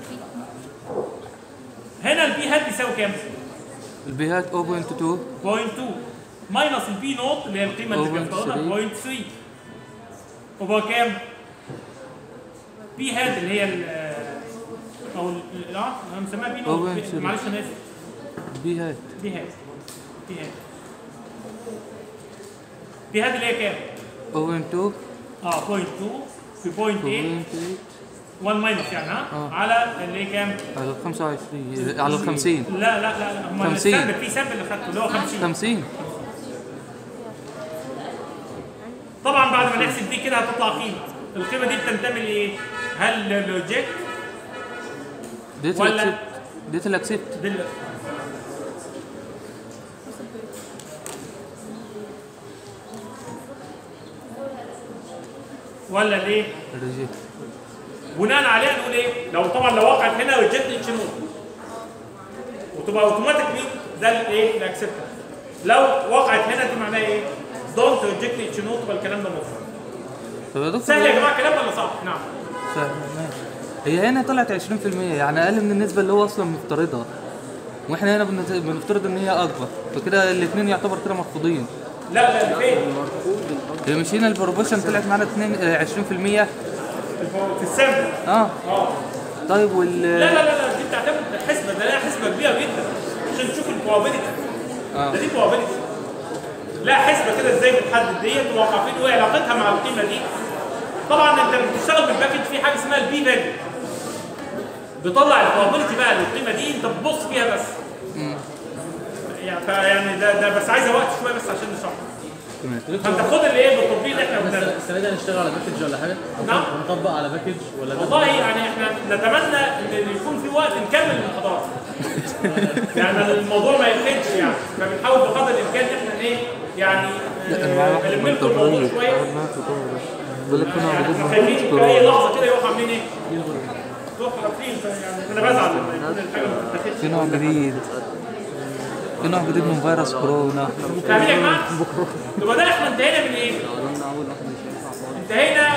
هنا البي هات بيساوي كام؟
البيهات 0.2
بوينت 2 ماينس البي نوت اللي هي القيمه اللي
Oh,
بيختارها
0.3.
بوينت 3 وبقى كام؟ بي هات اللي هي ال او ال- اه انا مسميها بي
Oh,
نوت
0.3.
معلش انا اسف
بيهات
بي هات بي هات بي هات اللي هي كام؟
0.2
اه بوينت 2 في بوينت 8
0.8
1 ماينس يعني ها
آه.
على اللي هي كام؟
على ال 25 على ال 50
لا لا لا لا هم
50.
السامبل في سامبل اللي خدته اللي هو 50
50
طبعا بعد ما نحسب دي كده هتطلع قيمه القيمه دي بتنتمي لايه؟ هل للوجيك
ديت
ولا-
الاكسبت ديت الاكسبت
دل... ولا ليه؟
الريجكت
بناء عليها نقول ايه؟ لو طبعا لو وقعت هنا ريجكت اتش نوت وتبقى اوتوماتيك مين؟ ده الايه؟ الاكسبتنس لو وقعت هنا دي معناها ايه؟ دونت ريجكت اتش نوت والكلام ده مفروض
طب يا دكتور
سهل يا جماعه الكلام ولا صعب؟ نعم
سهل ماشي هي هنا طلعت 20% يعني اقل من النسبه اللي هو اصلا مفترضها واحنا هنا بنت- بنفترض ان هي اكبر فكده الاثنين يعتبر كده مرفوضين
لا لا فين؟
هي مش هنا البروبوشن طلعت معانا 2 آه، 20%
في السامبل
اه
اه
طيب وال
لا لا لا لا دي بتعتمد حسبه ده لها حسبه كبيره جدا عشان تشوف البروبابيلتي
اه
ده دي بروبابيلتي لا حسبه كده ازاي بتحدد ديت وواقع فين وايه علاقتها مع القيمه دي طبعا انت لما بتشتغل بالباكج في حاجه اسمها البي فاليو بيطلع البروبابيلتي بقى للقيمه دي انت بتبص فيها بس يعني فيعني ده ده بس عايزه وقت شويه بس عشان نشرح فانت خد الايه بالتطبيق اللي احنا قلناه
السنه دي هنشتغل على باكج ولا حاجه؟
نعم.
ونطبق على باكج ولا ده
والله يعني احنا نتمنى ان يكون في وقت نكمل المحاضرات يعني الموضوع ما يفقدش يعني فبنحاول بقدر الامكان ان احنا ايه يعني
لا، أنا معايا
آه،
واحد
نلم لكم الموضوع شويه
بيقول لك كنا
يعني
موجودين
احنا
في
خايفين في
الدكتور.
اي لحظه كده يروحوا عاملين ايه؟ يروحوا عارفين يعني انا بزعل لما يكون الحاجه ما بتتاخدش
في نوع جديد في نوع جديد من فيروس كورونا
فاهمين يا جماعه؟ يبقى ده احنا انتهينا من ايه؟ انتهينا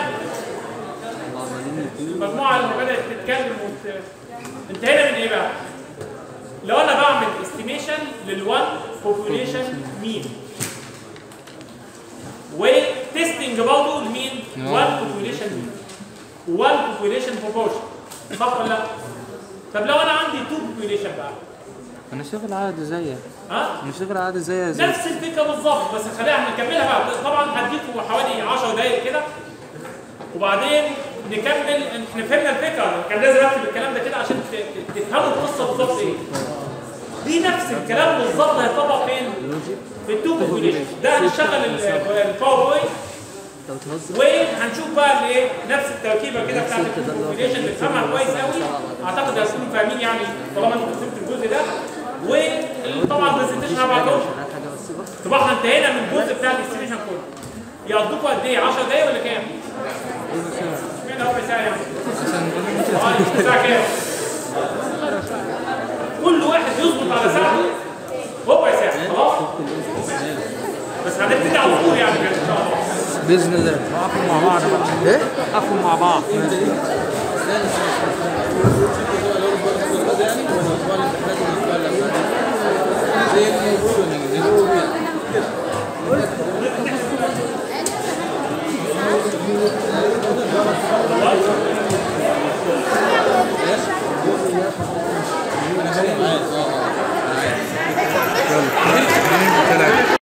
المجموعه اللي بدات تتكلم وت... انتهينا من ايه بقى؟ لو انا بعمل استيميشن للوان population مين وتستنج برضه لمين؟ وان population مين وان population proportion صح ولا لا؟ طب لو انا عندي تو population بقى
انا شغل عادي زيك
ها؟
انا شغل عادي زي زي
نفس الفكره بالظبط بس خلينا نكملها بقى طبعا هديكم حوالي 10 دقايق كده وبعدين نكمل احنا فهمنا الفكره كان لازم اكتب الكلام ده كده عشان ت- ت- تفهموا القصه بالظبط ايه دي نفس الكلام بالظبط هيطبق فين؟ في التو بوبيليشن ده هنشغل الباوربوينت وهنشوف بقى الايه نفس التركيبه كده بتاعت البوبيليشن نفهمها كويس قوي اعتقد هتكونوا فاهمين يعني طالما انتوا فهمتوا الجزء ده وطبعا البرزنتيشن هبعته طبعا احنا انتهينا من الجزء بتاع الاستيميشن كله يقضوكوا قد ايه 10 دقايق ولا كام؟ اشمعنى ربع ساعه يعني؟ اه ساعه كام؟ كل واحد يظبط على ساعه ربع ساعه خلاص بس هنبتدي على طول يعني كده ان شاء الله
باذن الله
نقفوا مع بعض بقى
ايه
نقفوا مع بعض
يعني ولا الاسبوع الامتحانات